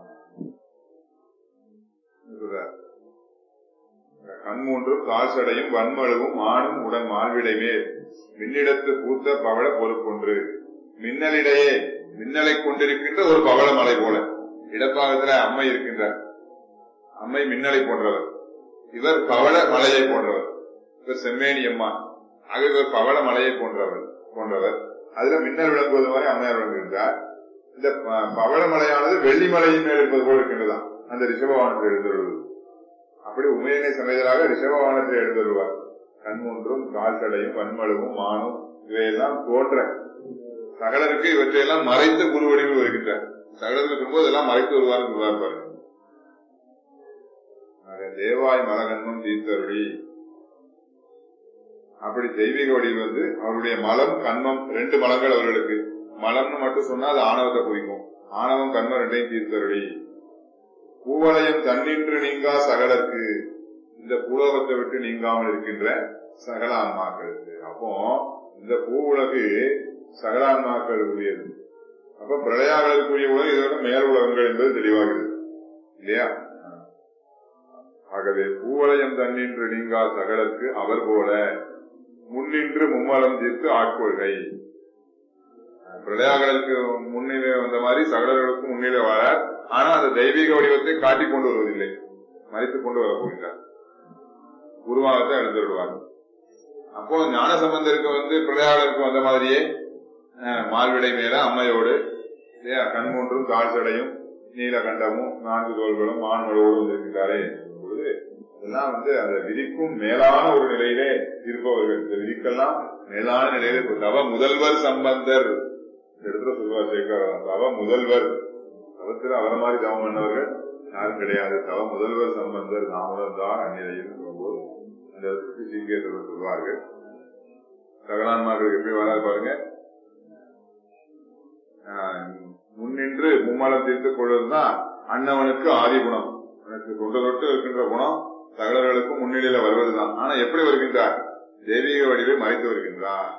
கண்மூன்றும் காசடையும் வன்மழுவும் மானும் உடன் மால்விடை மேல் மின்னிடத்து பூத்த பவள பொறுப்பொன்று மின்னலிடையே மின்னலை கொண்டிருக்கின்ற ஒரு பவள மலை போல இடப்பாகத்துல அம்மை இருக்கின்றார் அம்மை மின்னலை போன்றவர் இவர் பவள மலையை போன்றவர் இவர் செம்மேனி அம்மா ஆக இவர் பவள மலையை போன்றவர் போன்றவர் அதுல மின்னல் விளங்குவது மாதிரி அம்மையார் விளங்குகின்றார் இந்த ப- பவள மலையானது வெள்ளி மலையின் மேல் இருப்பது போல இருக்கின்றதாம் அந்த ரிஷபவானத்தில் எழுந்துள்ளது அப்படி உமையனை சமேதராக ரிஷபவானத்தில் எழுந்துள்ளார் கண்மூன்றும் கால் தடையும் வன்மழுவும் மானும் இவையெல்லாம் தோன்ற சகலருக்கு இவற்றையெல்லாம் மறைத்து குரு வடிவில் வருகின்றார் சகலருக்கு இருக்கும்போது எல்லாம் மறைத்து வருவார் சொல்வார் பாருங்க ஆக தேவாய் மலகன்மம் தீர்த்தருளி அப்படி தெய்வீக வடிவில் வந்து அவருடைய மலம் கண்மம் ரெண்டு மலங்கள் அவர்களுக்கு மலம்னு மட்டும் சொன்னா அது ஆணவத்தை குறிக்கும் ஆணவம் கண்மம் ரெண்டையும் தீர்த்தருளி பூவலயம் தன்னின்று நீங்கா சகலருக்கு இந்த பூலோகத்தை விட்டு நீங்காமல் இருக்கின்ற சகல ஆன்மாக்களுக்கு அப்போ இந்த பூ உலகு சகல ஆன்மாக்களுக்குரியது அப்ப பிரளயாக்களுக்குரிய உலகம் இதோட மேல் உலகங்கள் என்பது தெளிவாகிறது இல்லையா ஆகவே பூவலயம் தன்னின்று நீங்கா சகலருக்கு அவர் போல முன்னின்று மும்மலம் தீர்த்து ஆட்கொள்கை பிரளயாக்களுக்கு முன்னிலை வந்த மாதிரி சகலர்களுக்கும் முன்னிலை வர ஆனா அந்த தெய்வீக வடிவத்தை காட்டிக் கொண்டு வருவதில்லை மறைத்துக் கொண்டு வர போகின்றார் உருவாகத்தை எழுந்துள்ளார் அப்போ ஞான சம்பந்தருக்கு வந்து பிரளயாளருக்கு வந்த மாதிரியே அஹ், மால்விடை மேல அம்மையோடு இல்லையா கண்மூன்றும் கால் சடையும் நீலகண்டமும் நான்கு தோள்களும் மான்மளவோடு வந்திருக்கிறாரே பொழுது இதெல்லாம் வந்து அந்த விதிக்கும் மேலான ஒரு நிலையிலே இருப்பவர்கள் இந்த விதிக்கெல்லாம் மேலான நிலையில இருப்ப- தவ முதல்வர் சம்பந்தர் இந்த இடத்துல சொல்லுவார் சேர்க்கிறார் தவ முதல்வர் தவத்தில் அவர மாதிரி தவம் பண்ணவர்கள் யாரும் கிடையாது தவ முதல்வர் சம்பந்தர் நாமதம் தான் அந்நிலையில் சொல்லும்போது அந்த இடத்துக்கு சீக்கியத்தில் சொல்வார்கள் சகலான்மார்களுக்கு எப்படி வராது பாருங்க ஆஹ் முன்னின்று மும்மலம் தீர்த்துக் கொள்வதுதான் அன்னவனுக்கு ஆதி குணம் எனக்கு தொண்டு தொட்டு இருக்கின்ற குணம் சகலர்களுக்கும் முன்னிலையில வருவதுதான் ஆனா எப்படி வருகின்றார் தெய்வீக வடிவை மறைத்து வருகின்றார்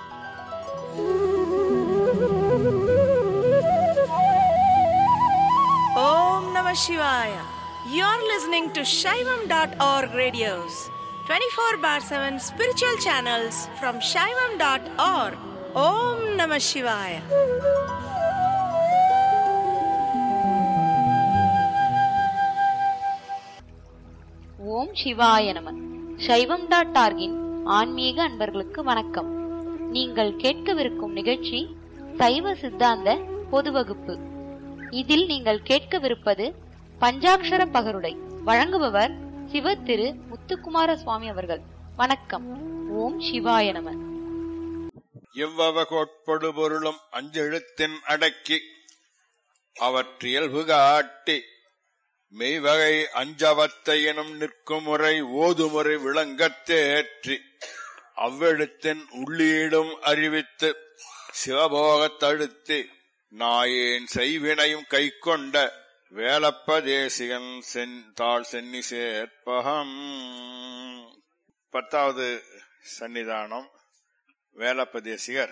Om Namah Shivaya. You're listening to Shaivam.org radios, 24 bar 7 spiritual channels from Shaivam.org. Om Namah Shivaya. ஓம் சிவாய நம சைவம் டாட் டார்கின் ஆன்மீக அன்பர்களுக்கு வணக்கம் நீங்கள் கேட்கவிருக்கும் நிகழ்ச்சி சைவ சித்தாந்த பொது வகுப்பு இதில் நீங்கள் கேட்கவிருப்பது பஞ்சாக்ஷர பகருடை வழங்குபவர் சிவ திரு முத்துக்குமார சுவாமி அவர்கள் வணக்கம் ஓம் சிவாய நம எவ்வவ கோட்படு பொருளும் அஞ்செழுத்தின் அடக்கி அவற்றியல்பு காட்டி மெய்வகை அஞ்சவத்தை எனும் நிற்கும் முறை ஓதுமுறை விளங்கத் தேற்றி அவ்வெழுத்தின் உள்ளீடும் அறிவித்து சிவபோகத் தழுத்தி நாயேன் செய்வினையும் கைக்கொண்ட வேலப்ப தேசிகன் சென் தாழ் சென்னி சேர்ப்பகம் பத்தாவது சன்னிதானம் வேலப்ப தேசிகர்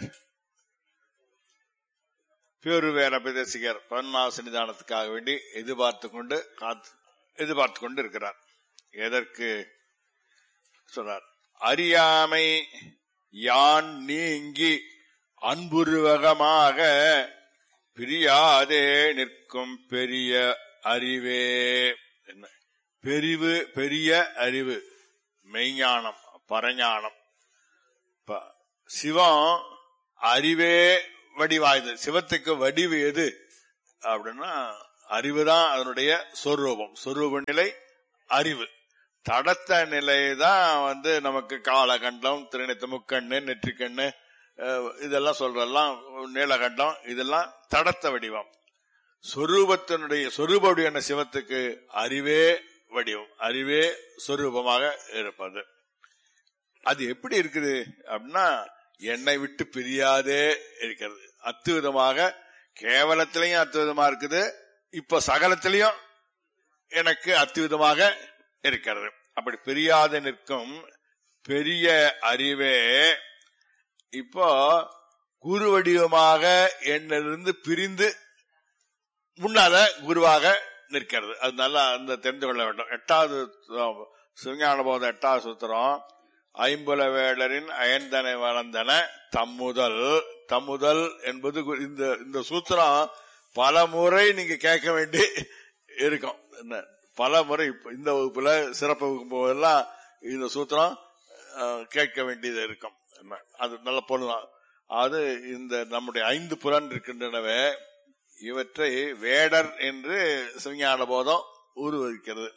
பேரு வேலப்ப தேசிகர் பதினாறு சன்னிதானத்துக்காக வேண்டி எதிர்பார்த்து கொண்டு காத்து எதிர்பார்த்து கொண்டு இருக்கிறார் எதற்கு சொல்றார் அறியாமை யான் நீங்கி அன்புருவகமாக பிரியாதே நிற்கும் பெரிய அறிவே என்ன பெரிவு பெரிய அறிவு மெய்ஞானம் பரஞானம் இப்ப சிவம் அறிவே வடிவாயுது சிவத்துக்கு வடிவு எது அப்படின்னா அறிவுதான் அதனுடைய சொரூபம் சொரூப நிலை அறிவு தடத்த நிலை தான் வந்து நமக்கு காலகண்டம் திருநெத்த முக்கண்ணு நெற்றிக்கண்ணு அஹ், இதெல்லாம் சொல்றதெல்லாம் நீலகண்டம் இதெல்லாம் தடத்த வடிவம் சொரூபத்தினுடைய சொரூபடியான சிவத்துக்கு அறிவே வடிவம் அறிவே சொரூபமாக இருப்பது அது எப்படி இருக்குது அப்படின்னா என்னை விட்டு பிரியாதே இருக்கிறது அத்துவிதமாக கேவலத்திலையும் அத்துவிதமா இருக்குது இப்ப சகலத்திலையும் எனக்கு அத்துவிதமாக இருக்கிறது அப்படி பிரியாத நிற்கும் பெரிய அறிவே இப்போ குரு வடிவமாக என்னிலிருந்து பிரிந்து முன்னால குருவாக நிற்கிறது அது நல்லா அந்த தெரிந்து கொள்ள வேண்டும் எட்டாவது சிவஞான போத எட்டாவது சூத்திரம் ஐம்புல வேடரின் அயந்தனை வளர்ந்தன தம்முதல் தம்முதல் என்பது கு- இந்த இந்த சூத்திரம் பல முறை நீங்க கேட்க வேண்டி இருக்கும் என்ன பல முறை இப்ப இந்த வகுப்புல சிறப்பு வகுப்பு போதெல்லாம் இந்த சூத்திரம் அஹ், கேட்க வேண்டியது இருக்கும் என்ன, அது நல்ல பொருளாம் அது இந்த நம்முடைய ஐந்து புலன் இருக்கின்றனவே இவற்றை வேடர் என்று சிவஞான போதம் உருவகிக்கிறது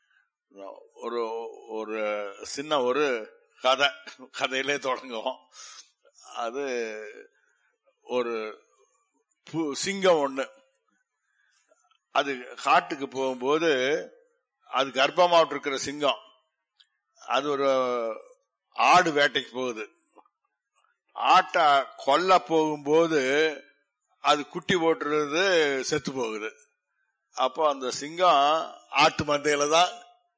ஒரு ஒரு சின்ன ஒரு கதை கதையிலே தொடங்குவோம் அது ஒரு பு- சிங்கம் ஒண்ணு அது காட்டுக்கு போகும்போது அது கர்ப்பமாட்டு இருக்கிற சிங்கம் அது ஒரு ஆடு வேட்டைக்கு போகுது ஆட்டை கொல்ல போகும்போது அது குட்டி போட்டுறது செத்து போகுது அப்போ அந்த சிங்கம் ஆட்டு மந்தையில தான்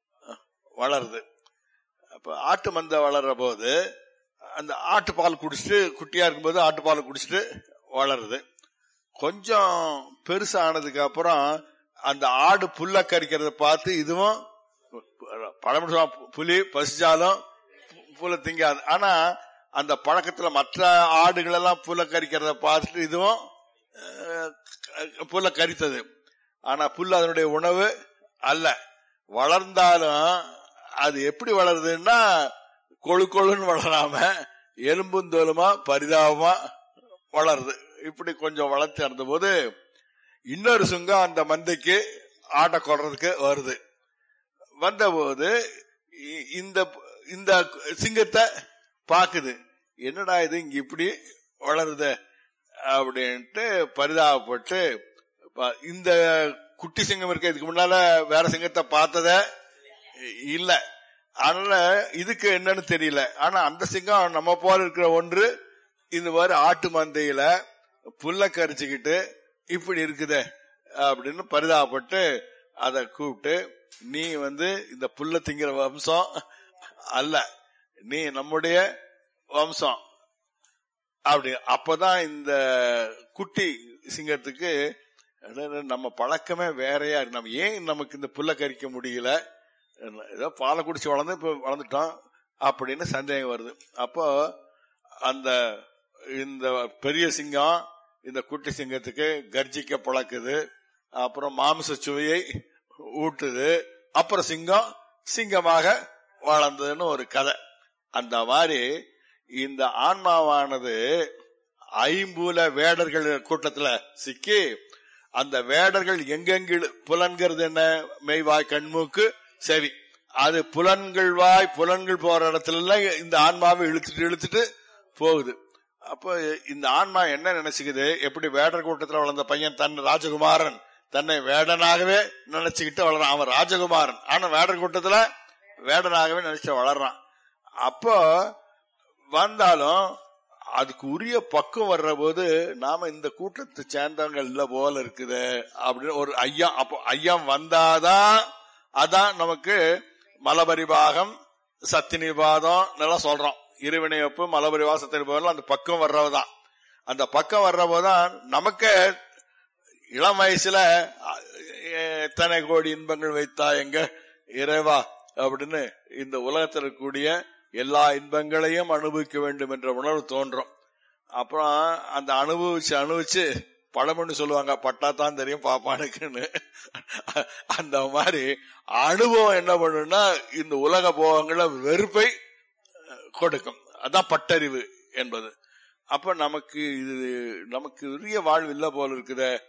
வளருது அப்ப ஆட்டு மந்தை வளர்ற போது அந்த ஆட்டு பால் குடிச்சிட்டு குட்டியா இருக்கும்போது ஆட்டு பால் குடிச்சிட்டு வளருது கொஞ்சம் பெருசானதுக்கு அப்புறம் அந்த ஆடு புல்ல கறிக்கிறத பார்த்து இதுவும் பழமொழி சொல்லுவாங்க, புலி பசிச்சாலும் புல்ல திங்காது ஆனா அந்த பழக்கத்துல மற்ற ஆடுகள் எல்லாம் புல்ல கறிக்கிறத பார்த்துட்டு இதுவும் அஹ், புல்ல கரித்தது ஆனா புல் அதனுடைய உணவு அல்ல வளர்ந்தாலும் அது எப்படி வளருதுன்னா கொழு கொழுன்னு வளராம எலும்பும் தோலுமா பரிதாபமா வளருது இப்படி கொஞ்சம் வளர்த்து இருந்த போது இன்னொரு சுங்கம் அந்த மந்தைக்கு ஆட்டை கொள்றதுக்கு வருது வந்தபோது இ- இந்த இந்த சிங்கத்தை பாக்குது என்னடா இது இங்க இப்படி வளருது அப்படின்ட்டு பரிதாபப்பட்டு ப- இந்த குட்டி சிங்கம் இருக்க இதுக்கு முன்னால வேற சிங்கத்தை பார்த்தத இல்ல அதனால இதுக்கு என்னன்னு தெரியல ஆனா அந்த சிங்கம் நம்ம போல இருக்கிற ஒன்று இந்த மாதிரி ஆட்டு மந்தையில புல்ல கரிச்சுக்கிட்டு இப்படி இருக்குதே அப்படின்னு பரிதாபப்பட்டு அதை கூப்பிட்டு நீ வந்து இந்த புல்ல திங்கிற வம்சம் அல்ல நீ நம்முடைய வம்சம் அப்படி அப்பதான் இந்த குட்டி சிங்கத்துக்கு அடடே, நம்ம பழக்கமே வேறையா இருக்கு நம்ம ஏன் நமக்கு இந்த புல்ல கரிக்க முடியல ஏதோ பாலை குடிச்சு வளர்ந்து இப்ப வளர்ந்துட்டோம் அப்படின்னு சந்தேகம் வருது அப்போ அந்த இந்த பெரிய சிங்கம் இந்த குட்டி சிங்கத்துக்கு கர்ஜிக்க பழக்குது அப்புறம் மாமிச சுவையை ஊட்டுது அப்புறம் சிங்கம் சிங்கமாக வளர்ந்ததுன்னு ஒரு கதை அந்த மாதிரி இந்த ஆன்மாவானது ஐம்பூல வேடர்கள் கூட்டத்துல சிக்கி அந்த வேடர்கள் எங்கெங்கு புலன்கிறது என்ன மெய்வாய் கண்மூக்கு செவி அது புலன்கள் வாய் புலன்கள் போற இடத்துல எல்லாம் இந்த ஆன்மாவை இழுத்துட்டு இழுத்துட்டு போகுது அப்போ இந்த ஆன்மா என்ன நினைச்சுக்குது எப்படி வேடர் கூட்டத்துல வளர்ந்த பையன் தன் ராஜகுமாரன் தன்னை வேடனாகவே நினைச்சுக்கிட்டு வளர்றான் அவன் ராஜகுமாரன் ஆனா வேடர் கூட்டத்துல வேடனாகவே நினைச்சு வளர்றான் அப்போ வந்தாலும் அதுக்கு உரிய பக்கம் வர்ற போது நாம இந்த கூட்டத்தை சேர்ந்தவங்க இல்ல போல இருக்குது அப்படின்னு ஒரு ஐயா அப்போ ஐயம் வந்தாதான் அதான் நமக்கு மலபரிபாகம் சத்தினிபாதம் எல்லாம் சொல்றோம் இருவினை ஒப்பு மலபரிவாக சத்தினிபாதம் அந்த பக்கம் வர்றவதான் அந்த பக்கம் வர்றபோதான் நமக்கு இளம் வயசுல அ- எத்தனை கோடி இன்பங்கள் வைத்தா எங்க இறைவா அப்படின்னு இந்த உலகத்தில் இருக்கக்கூடிய எல்லா இன்பங்களையும் அனுபவிக்க வேண்டும் என்ற உணர்வு தோன்றும் அப்புறம் அந்த அனுபவிச்சு அனுபவிச்சு பழமொழி சொல்லுவாங்க பட்டா தான் தெரியும் பாப்பானுக்குன்னு அந்த மாதிரி அனுபவம் என்ன பண்ணுன்னா இந்த உலக போகங்கள வெறுப்பை கொடுக்கும் அதான் பட்டறிவு என்பது அப்ப நமக்கு இது நமக்கு உரிய வாழ்வு இல்ல போல இருக்குதே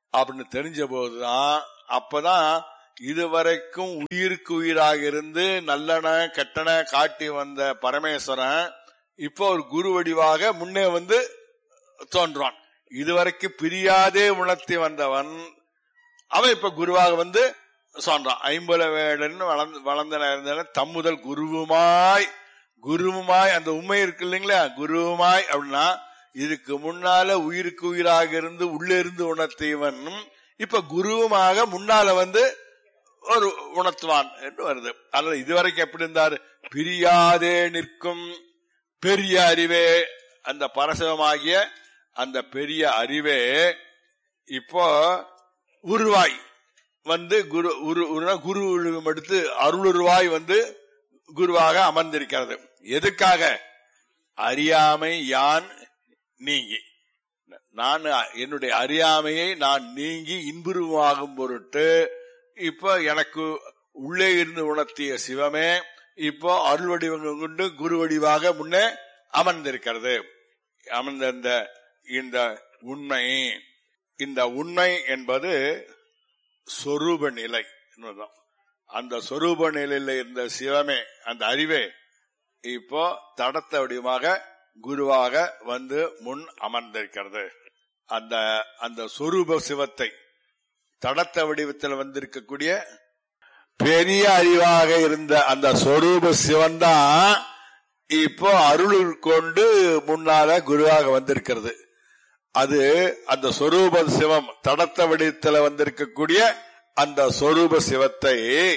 அப்படின்னு தெரிஞ்ச போதுதான் அப்பதான் இதுவரைக்கும் உயிருக்கு உயிராக இருந்து நல்லன கெட்டன காட்டி வந்த பரமேஸ்வரன் இப்போ ஒரு குரு வடிவாக முன்னே வந்து தோன்றான் இதுவரைக்கும் பிரியாதே உணர்த்தி வந்தவன் அவன் இப்ப குருவாக வந்து சொல்றான் ஐம்பல வேடன் வளர்ந்து வளர்ந்த இருந்தன தம்முதல் குருவுமாய் குருவுமாய் அந்த உண்மை இருக்கு இல்லைங்களா குருவுமாய் அப்படின்னா இதுக்கு முன்னால உயிருக்கு உயிராக இருந்து உள்ளே இருந்து உணர்த்தியவன் இப்ப குருவுமாக முன்னால வந்து ஒரு உணர்த்துவான் என்று வருது அல்லது இதுவரைக்கும் எப்படி இருந்தார் பிரியாதே நிற்கும் பெரிய அறிவே அந்த பரசவமாகிய அந்த பெரிய அறிவே இப்போ உருவாய் வந்து குரு உரு உருனா குரு உருவம் எடுத்து அருளுருவாய் வந்து குருவாக அமர்ந்திருக்கிறது எதுக்காக அறியாமை யான் நீங்கி நான் என்னுடைய அறியாமையை நான் நீங்கி இன்புருவாகும் பொருட்டு இப்போ எனக்கு உள்ளே இருந்து உணர்த்திய சிவமே இப்போ அருள் வடிவங்கள் கொண்டு குரு வடிவாக முன்னே அமர்ந்திருக்கிறது அமர்ந்த இந்த இந்த உண்மை இந்த உண்மை என்பது சொரூப நிலை என்பதுதான். அந்த சொரூப நிலையில இருந்த சிவமே அந்த அறிவே இப்போ தடத்த வடிவமாக குருவாக வந்து முன் அமர்ந்திருக்கிறது அந்த அந்த சொரூப சிவத்தை தடத்த வடிவத்தில் வந்திருக்கக்கூடிய பெரிய அறிவாக இருந்த அந்த சொரூப சிவன் தான் இப்போ அருள் கொண்டு முன்னால குருவாக வந்திருக்கிறது அது அந்த சொரூப சிவம் தடத்த வடிவத்தில் வந்திருக்கக்கூடிய அந்த சொரூப சிவத்தை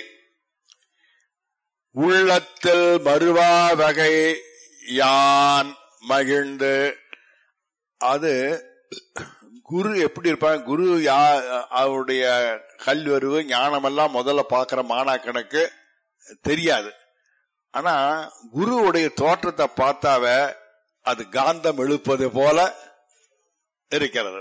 உள்ளத்தில் மறுவா வகை யான் மகிழ்ந்து அது குரு எப்படி இருப்பாங்க குரு யா அவருடைய கல்வருவு ஞானமெல்லாம் முதல்ல பாக்குற மாணாக்கனுக்கு தெரியாது ஆனா குருவுடைய தோற்றத்தை பார்த்தாவ அது காந்தம் எழுப்பது போல இருக்கிறது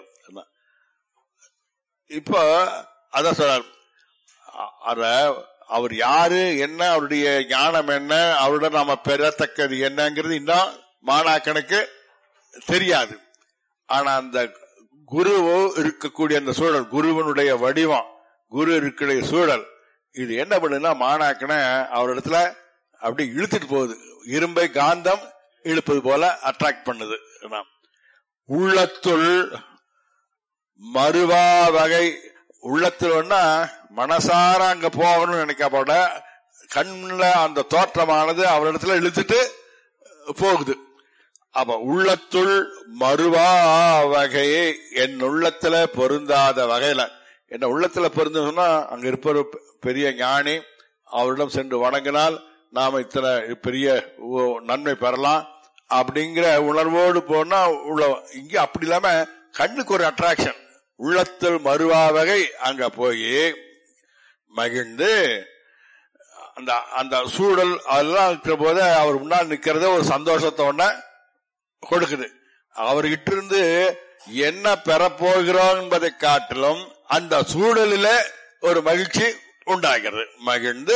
இப்போ அதான் சொல்றார் அ- அத அவர் யாரு என்ன அவருடைய ஞானம் என்ன அவருடன் நாம பெறத்தக்கது என்னங்கிறது இன்னும் மாணாக்கனுக்கு தெரியாது ஆனா அந்த குரு இருக்கக்கூடிய அந்த சூழல் குருவனுடைய வடிவம் குரு இருக்கக்கூடிய சூழல் இது என்ன பண்ணுதுன்னா மாணாக்கனை அவரிடத்துல அப்படி இழுத்துட்டு போகுது இரும்பை காந்தம் இழுப்பது போல அட்ராக்ட் பண்ணுது அதான். உள்ளத்துள் மறுவா வகை உள்ளத்துலன்னா மனசார அங்க போகணும்னு நினைக்கப்பட கண்ணுல அந்த தோற்றமானது அவரிடத்துல இழுத்துட்டு போகுது அப்ப உள்ளத்துள் மறுவா வகையை என் உள்ளத்துல பொருந்தாத வகையில என்ன உள்ளத்துல பொருந்ததுன்னா அங்க இருப்பவர் பெரிய ஞானி அவரிடம் சென்று வணங்கினால் நாம இத்தனை பெரிய உ- நன்மை பெறலாம் அப்படிங்கிற உணர்வோடு போனா உள்ள இங்க அப்படி இல்லாம கண்ணுக்கு ஒரு அட்ராக்ஷன் உள்ளத்தில் மறுவா வகை அங்க போய் மகிழ்ந்து அந்த அந்த சூழல் அதெல்லாம் இருக்கிற போது அவர் முன்னால் நிக்கிறத ஒரு சந்தோஷத்தை ஒண்ண கொடுக்குது அவர்கிட்ட இருந்து என்ன பெறப்போகிறோம் என்பதை காட்டிலும் அந்த சூழலில ஒரு மகிழ்ச்சி உண்டாகிறது மகிழ்ந்து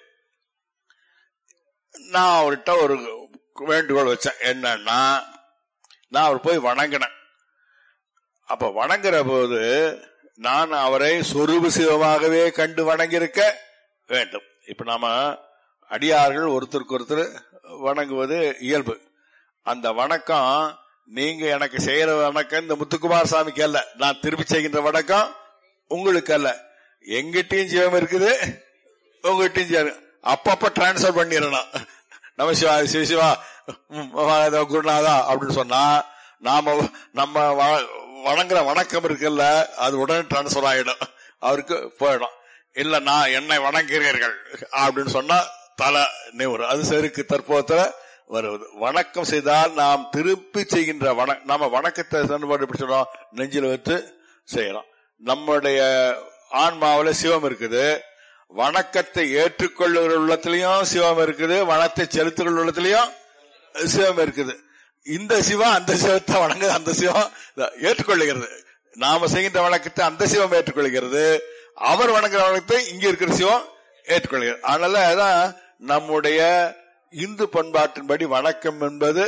நான் அவர்கிட்ட ஒரு வேண்டுகோள் வச்சேன் என்னன்னா நான் அவர் போய் வணங்கினேன் அப்ப வணங்குற போது நான் அவரை சொரூப சிவமாகவே கண்டு வணங்கியிருக்க வேண்டும் இப்ப நாம அடியார்கள் ஒருத்தருக்கு ஒருத்தர் வணங்குவது இயல்பு அந்த வணக்கம் நீங்க எனக்கு செய்யற வணக்கம் இந்த முத்துக்குமார் சாமிக்கு அல்ல நான் திருப்பி செய்கின்ற வணக்கம் உங்களுக்கு அல்ல எங்கிட்டயும் ஜீவம் இருக்குது உங்ககிட்டயும் ஜீவம் அப்பப்ப டிரான்ஸ்பர் பண்ணிடணும் நம்ம சிவா சிவ சிவா ம், மகாதேவ குருநாதா அப்படின்னு சொன்னா நாம நம்ம வ- வணங்குற வணக்கம் இருக்குல்ல அது உடனே டிரான்ஸ்பர் ஆயிடும் அவருக்கு போயிடும் இல்ல நான் என்னை வணங்குகிறீர்கள் அப்படின்னு சொன்னா தலை நிவரும் அது செருக்கு தற்போத்துல வருவது வணக்கம் செய்தால் நாம் திருப்பி செய்கின்ற வண நாம வணக்கத்தை சன்பாடு எப்படி சொல்றோம் நெஞ்சில வச்சு செய்யறோம் நம்முடைய ஆன்மாவுல சிவம் இருக்குது வணக்கத்தை ஏற்றுக்கொள்ளுகிற உள்ளத்திலையும் சிவம் இருக்குது வனத்தை செலுத்துகிற உள்ளத்திலையும் சிவம் இருக்குது இந்த சிவம் அந்த சிவத்தை வணங்க அந்த சிவம் ஏற்றுக்கொள்ளுகிறது நாம செய்கின்ற வணக்கத்தை அந்த சிவம் ஏற்றுக்கொள்கிறது அவர் வணங்குற வணக்கத்தை இங்க இருக்கிற சிவம் ஏற்றுக்கொள்கிறது அதனால அதான் நம்முடைய இந்து பண்பாட்டின்படி வணக்கம் என்பது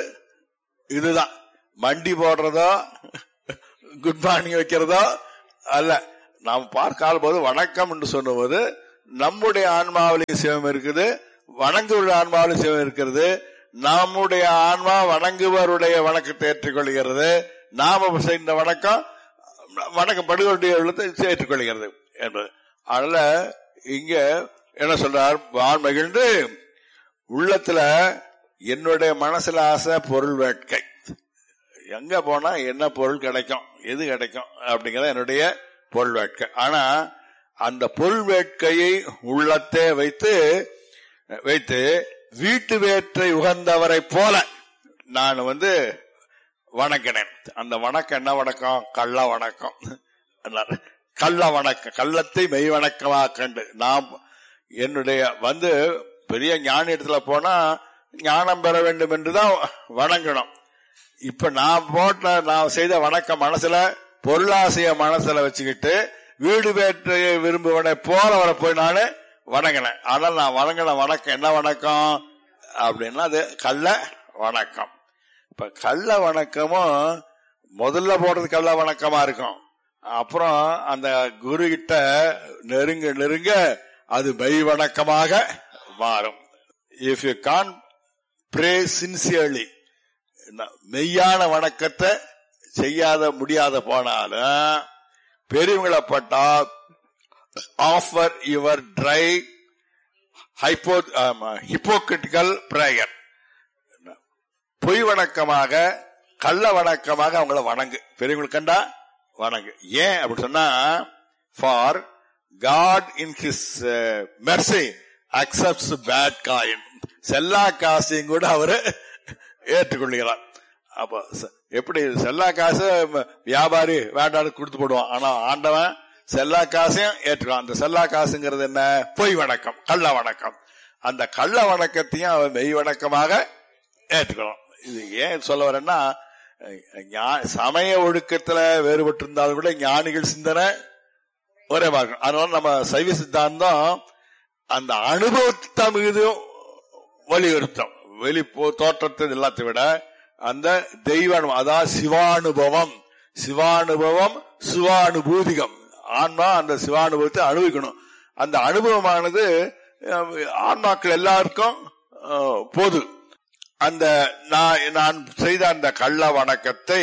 இதுதான் மண்டி போடுறதோ குட் மார்னிங் வைக்கிறதோ அல்ல நாம் பார்க்காத போது வணக்கம் என்று சொன்னுவது நம்முடைய ஆன்மாவிலையும் சிவம் இருக்குது வணங்குவருடைய ஆன்மாவிலும் சிவம் இருக்கிறது நம்முடைய ஆன்மா வணங்குவருடைய வணக்கத்தை ஏற்றுக்கொள்கிறது நாம செய்த வணக்கம் வணக்கப்படுவருடைய உள்ளத்தை ஏற்றுக்கொள்கிறது என்பது அதனால இங்க என்ன சொல்றார் வான் மகிழ்ந்து உள்ளத்துல என்னுடைய மனசுல ஆசை பொருள் வேட்கை எங்க போனா என்ன பொருள் கிடைக்கும் எது கிடைக்கும் அப்படிங்கறது என்னுடைய பொருள் வேட்கை ஆனா அந்த பொருள் வேட்கையை உள்ளத்தே வைத்து வைத்து வீட்டு வேற்றை உகந்தவரை போல நான் வந்து வணங்கினேன் அந்த வணக்கம் என்ன வணக்கம் கள்ள வணக்கம் கள்ள வணக்கம் கள்ளத்தை மெய் வணக்கமா கண்டு நாம் என்னுடைய வந்து பெரிய ஞான இடத்துல போனா ஞானம் பெற வேண்டும் என்றுதான் வணங்கணும் இப்ப நான் போட்ட நான் செய்த வணக்கம் மனசுல பொருளாசைய மனசுல வச்சுக்கிட்டு வீடு வேற்று விரும்புவனை போல வர போய் நானு வணங்கினேன் ஆனால் நான் வணங்கின வணக்கம் என்ன வணக்கம் அப்படின்னா அது கள்ள வணக்கம் இப்ப கள்ள வணக்கமும் முதல்ல போடுறது கள்ள வணக்கமா இருக்கும் அப்புறம் அந்த குரு கிட்ட நெருங்க நெருங்க அது மெய் வணக்கமாக மாறும் if you can pray sincerely மெய்யான வணக்கத்தை செய்யாத முடியாத போனாலும் பெரியவங்களை பட்டா offer your dry hypo hypocritical prayer பொய் வணக்கமாக கள்ள வணக்கமாக அவங்கள வணங்கு பெரியவங்களுக்கு கண்டா வணங்கு ஏன் அப்படி சொன்னா for God in his mercy accepts bad coin செல்லா காசையும் கூட அவரு ஏற்றுக்கொள்கிறார் அப்ப எப்படி செல்லா காசு வியாபாரி வேண்டாடு கொடுத்து போடுவான் ஆனா ஆண்டவன் செல்லா காசையும் ஏற்றுக்கான் அந்த செல்லா காசுங்கிறது என்ன பொய் வணக்கம் கள்ள வணக்கம் அந்த கள்ள வணக்கத்தையும் அவன் மெய் வணக்கமாக ஏற்றுக்கணும் இது ஏன் சொல்ல வரேன்னா சமய ஒழுக்கத்துல வேறுபட்டு இருந்தாலும் கூட ஞானிகள் சிந்தனை ஒரே பார்க்கணும் அதனால நம்ம சைவ சித்தாந்தம் அந்த அனுபவத்தை மீதும் வலியுறுத்தம் வெளி தோற்றத்தை எல்லாத்தை விட அந்த தெய்வ அதாவது சிவானுபவம் சிவானுபவம் சிவானுபூதிகம் ஆன்மா அந்த சிவானுபவத்தை அனுபவிக்கணும் அந்த அனுபவமானது ஆன்மாக்கள் எல்லாருக்கும் பொது அந்த நான் நான் செய்த அந்த கள்ள வணக்கத்தை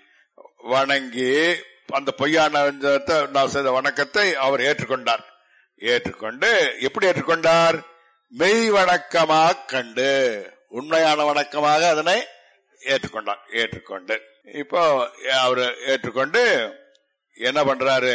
வணங்கி அந்த பொய்யான நான் செய்த வணக்கத்தை அவர் ஏற்றுக்கொண்டார் ஏற்றுக்கொண்டு எப்படி ஏற்றுக்கொண்டார் மெய் வணக்கமாக கண்டு உண்மையான வணக்கமாக அதனை ஏற்றுக்கொண்டார் ஏற்றுக்கொண்டு இப்போ அவரு ஏற்றுக்கொண்டு என்ன பண்றாரு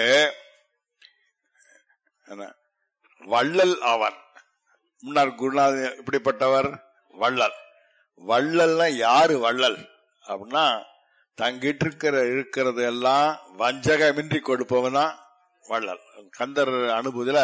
வள்ளல் அவன் முன்னாள் குருநாதன் இப்படிப்பட்டவர் வள்ளல் வள்ளல்னா யாரு வள்ளல் அப்படின்னா தங்கிட்டு இருக்கிற இருக்கிறது எல்லாம் வஞ்சகமின்றி கொடுப்பவன் தான் வள்ளல் கந்தர் அனுபவத்துல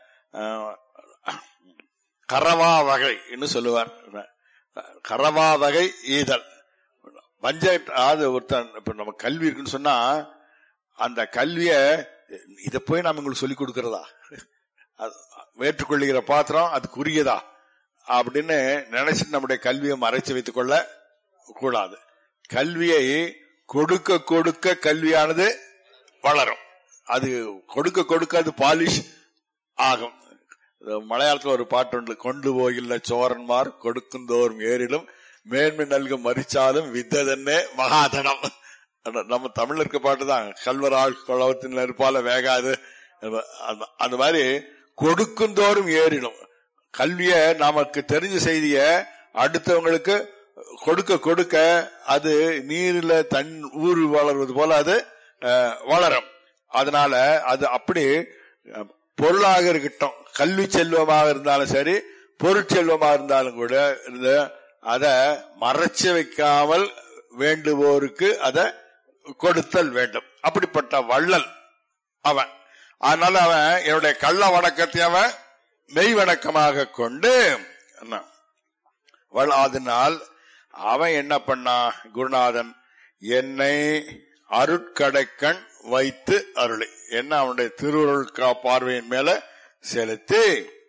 கரவா வகைன்னு சொல்லுவார் கரவா வகை ஈதல் வஞ்ச அதாவது ஒருத்தன் இப்ப நம்ம கல்வி இருக்குன்னு சொன்னா அந்த கல்விய இத போய் நாம உங்களுக்கு சொல்லி கொடுக்கறதா ஏற்றுக்கொள்ளுகிற பாத்திரம் அதுக்குரியதா அப்படின்னு நினைச்சு நம்முடைய கல்வியை மறைச்சு வைத்துக் கொள்ள கூடாது கல்வியை கொடுக்க கொடுக்க கல்வியானது வளரும் அது கொடுக்க கொடுக்க அது பாலிஷ் ஆகும் மலையாளத்துல ஒரு பாட்டு உண்டு கொண்டு போகில்ல சோரன்மார் கொடுக்குந்தோறும் ஏறிலும் மேன்மை நல்கும் மறிச்சாலும் வித்ததன்னே மகாதனம் நம்ம தமிழ்ல இருக்க பாட்டு தான் கல்வரால் குளவத்தின் நெருப்பால வேகாது அந்த மாதிரி கொடுக்குந்தோறும் ஏறிடும் கல்விய நமக்கு தெரிஞ்ச செய்திய அடுத்தவங்களுக்கு கொடுக்க கொடுக்க அது நீரில் தன் ஊர் வளர்வது போல அது வளரும் அதனால அது அப்படி பொருளாக இருக்கட்டும் கல்வி செல்வமாக இருந்தாலும் சரி பொருட்செல்வமாக இருந்தாலும் கூட இருந்து அத மறைச்சு வைக்காமல் வேண்டுவோருக்கு அத கொடுத்தல் வேண்டும் அப்படிப்பட்ட வள்ளல் அவன் அதனால அவன் என்னுடைய கள்ள வணக்கத்தை அவன் மெய் வணக்கமாக கொண்டு அதனால் அவன் என்ன பண்ணா குருநாதன் என்னை அருட்கடைக்கண் வைத்து அருளி என்ன அவனுடைய திருவுருள் பார்வையின் மேல செலுத்தி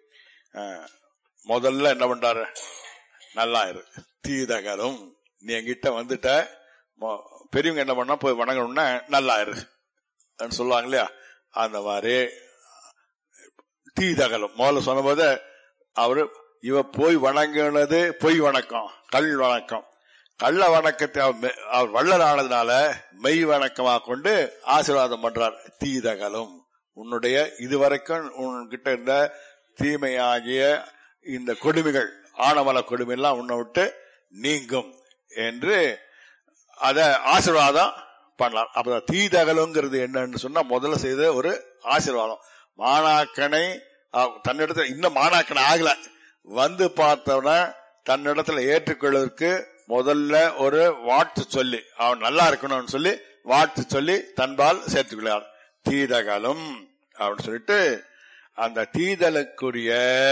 முதல்ல என்ன பண்றாரு நல்லா இரு தீதகரும் நீ என்கிட்ட வந்துட்ட பெரியவங்க என்ன பண்ணா போய் வணங்கணும்னா நல்லா இரு சொல்லுவாங்க இல்லையா அந்த மாதிரி தீதகலும் முதல்ல சொன்னபோது அவரு இவ போய் வணங்கினது பொய் வணக்கம் கல் வணக்கம் கள்ள வணக்கத்தை அவர் மெ- அவர் வள்ளல் ஆனதுனால மெய் வணக்கமாக கொண்டு ஆசீர்வாதம் பண்றார் தீதகலும் உன்னுடைய இதுவரைக்கும் உன்கிட்ட இருந்த தீமையாகிய இந்த கொடுமைகள் ஆணவல கொடுமை எல்லாம் உன்னை விட்டு நீங்கும் என்று அத ஆசீர்வாதம் பண்ணலாம் அப்ப தீதகலுங்கிறது என்னன்னு சொன்னா முதல்ல செய்த ஒரு ஆசீர்வாதம் மாணாக்கனை அஹ், தன்னிடத்துல இன்னும் மாணாக்கனை ஆகல வந்து பார்த்தவன தன்னிடத்துல ஏற்றுக்கொள்வதற்கு முதல்ல ஒரு வாழ்த்து சொல்லி அவன் நல்லா இருக்கணும்னு சொல்லி வாழ்த்து சொல்லி தன்பால் சேர்த்துக்கொள்ளார் தீதகலும் அப்படின்னு சொல்லிட்டு அந்த தீதலுக்குரிய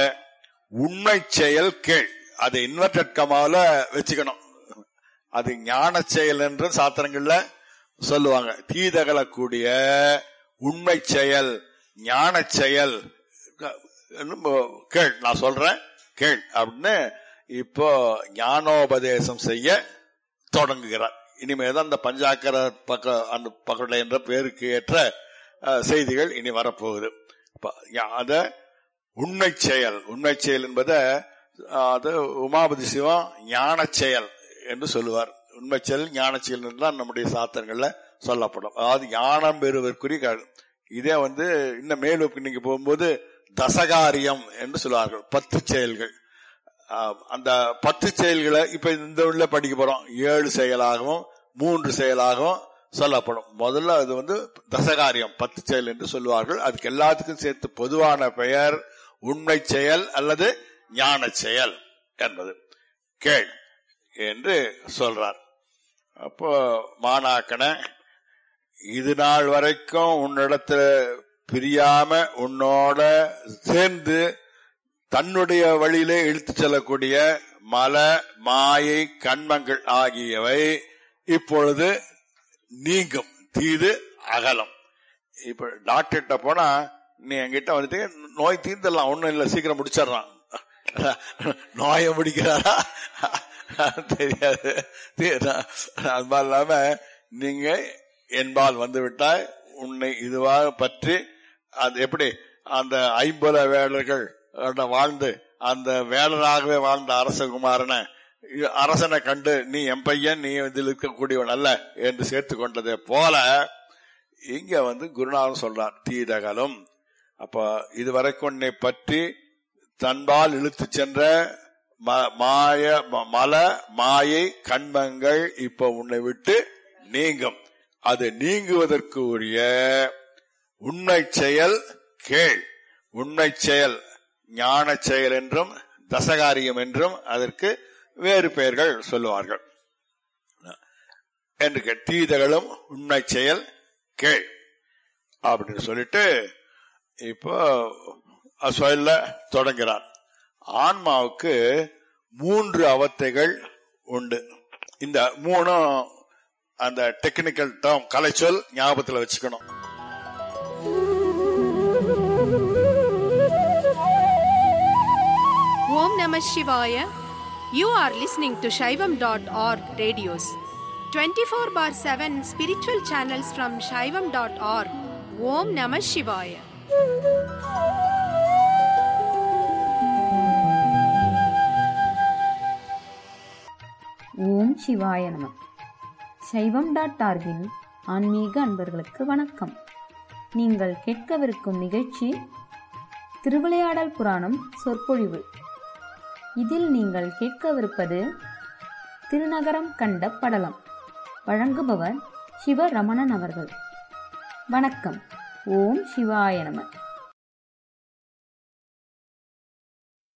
உண்மை செயல் கேள் அதை இன்வெர்டட் கமால வச்சுக்கணும் அது ஞான செயல் என்று சாத்திரங்கள்ல சொல்லுவாங்க தீதகலக்கூடிய உண்மை செயல் ஞான செயல் க- என்னும் கேள் நான் சொல்றேன் கேள் அப்படின்னு இப்போ ஞானோபதேசம் செய்ய தொடங்குகிறார் இனிமேதான் அந்த பஞ்சாக்கர பக்க அந்த பக்கடை என்ற பேருக்கு ஏற்ற அஹ், செய்திகள் இனி வரப்போகுது அப்ப யா- அத உண்மை செயல் உண்மை செயல் என்பதை அஹ், அது உமாபதி சிவம் ஞான செயல் என்று சொல்லுவார் உண்மை செயல் ஞான செயல் என்று தான் நம்முடைய சாத்திரங்கள்ல சொல்லப்படும் அதாவது ஞானம் பெறுவதற்குரிய க- இதே வந்து இன்னும் மேலுக்கு நீங்க போகும்போது தசகாரியம் என்று சொல்லுவார்கள் பத்து செயல்கள் ஆஹ் அந்த பத்து செயல்களை இப்ப இந்த உள்ள படிக்க போறோம் ஏழு செயலாகவும் மூன்று செயலாகவும் சொல்லப்படும் முதல்ல அது வந்து தசகாரியம் பத்து செயல் என்று சொல்லுவார்கள் அதுக்கு எல்லாத்துக்கும் சேர்த்து பொதுவான பெயர் உண்மை செயல் அல்லது ஞான செயல் என்பது கேள் என்று சொல்றார் அப்போ மாணாக்கனை இது நாள் வரைக்கும் உன்னிடத்துல பிரியாம உன்னோட சேர்ந்து தன்னுடைய வழியிலே இழுத்து செல்லக்கூடிய மல மாயை கண்மங்கள் ஆகியவை இப்பொழுது நீங்கும் தீது அகலம் இப்ப டாக்டர்கிட்ட போனா நீ என்கிட்ட வந்துட்டு நோய் தீர்ந்துடலாம் ஒண்ணும் இல்ல சீக்கிரம் முடிச்சிடறான் நோயை முடிக்கிறாரா தெரியாது தீ- அது மாதிரி இல்லாம நீங்க என்பால் வந்து விட்டாய் உன்னை இதுவாக பற்றி அது எப்படி அந்த ஐம்பல வேடர்கள் அஹ், வாழ்ந்து அந்த வேடராகவே வாழ்ந்த அரசகுமாரனை இ- அரசனை கண்டு நீ என் பையன் நீ இதில் இருக்கக்கூடியவன் அல்ல என்று சேர்த்து கொண்டதை போல இங்க வந்து குருநாதன் சொல்றார் தீதகலும் அப்ப இதுவரைக்கும் உன்னை பற்றி தன்பால் இழுத்து சென்ற ம- மாய ம- மல மாயை கண்மங்கள் இப்ப உன்னை விட்டு நீங்கும் அது நீங்குவதற்கு உரிய உண்மை செயல் கேள் உண்மை செயல் ஞான செயல் என்றும் தசகாரியம் என்றும் அதற்கு வேறு பெயர்கள் சொல்லுவார்கள் என்று கே- தீதகளும் உண்மை செயல் கேள் அப்படின்னு சொல்லிட்டு இப்போ அது சொல்ல தொடங்குகிறார் ஆன்மாவுக்கு மூன்று அவத்தைகள் உண்டு இந்த மூணும் அந்த டெக்னிக்கல் டேர்ம் கலைச்சொல் ஞாபகத்துல வச்சுக்கணும் Om Namah Shivaya. You are listening to Shaivam.org radios. 24 bar 7 spiritual channels from Shaivam.org. Om Namah Shivaya. ஓம் சிவாய நம சைவம் டாட் ஆர்கின் ஆன்மீக அன்பர்களுக்கு வணக்கம் நீங்கள் கேட்கவிருக்கும் நிகழ்ச்சி திருவிளையாடல் புராணம் சொற்பொழிவு இதில் நீங்கள் கேட்கவிருப்பது திருநகரம் கண்ட படலம் வழங்குபவர் சிவரமணன் அவர்கள் வணக்கம் ஓம் சிவாய நம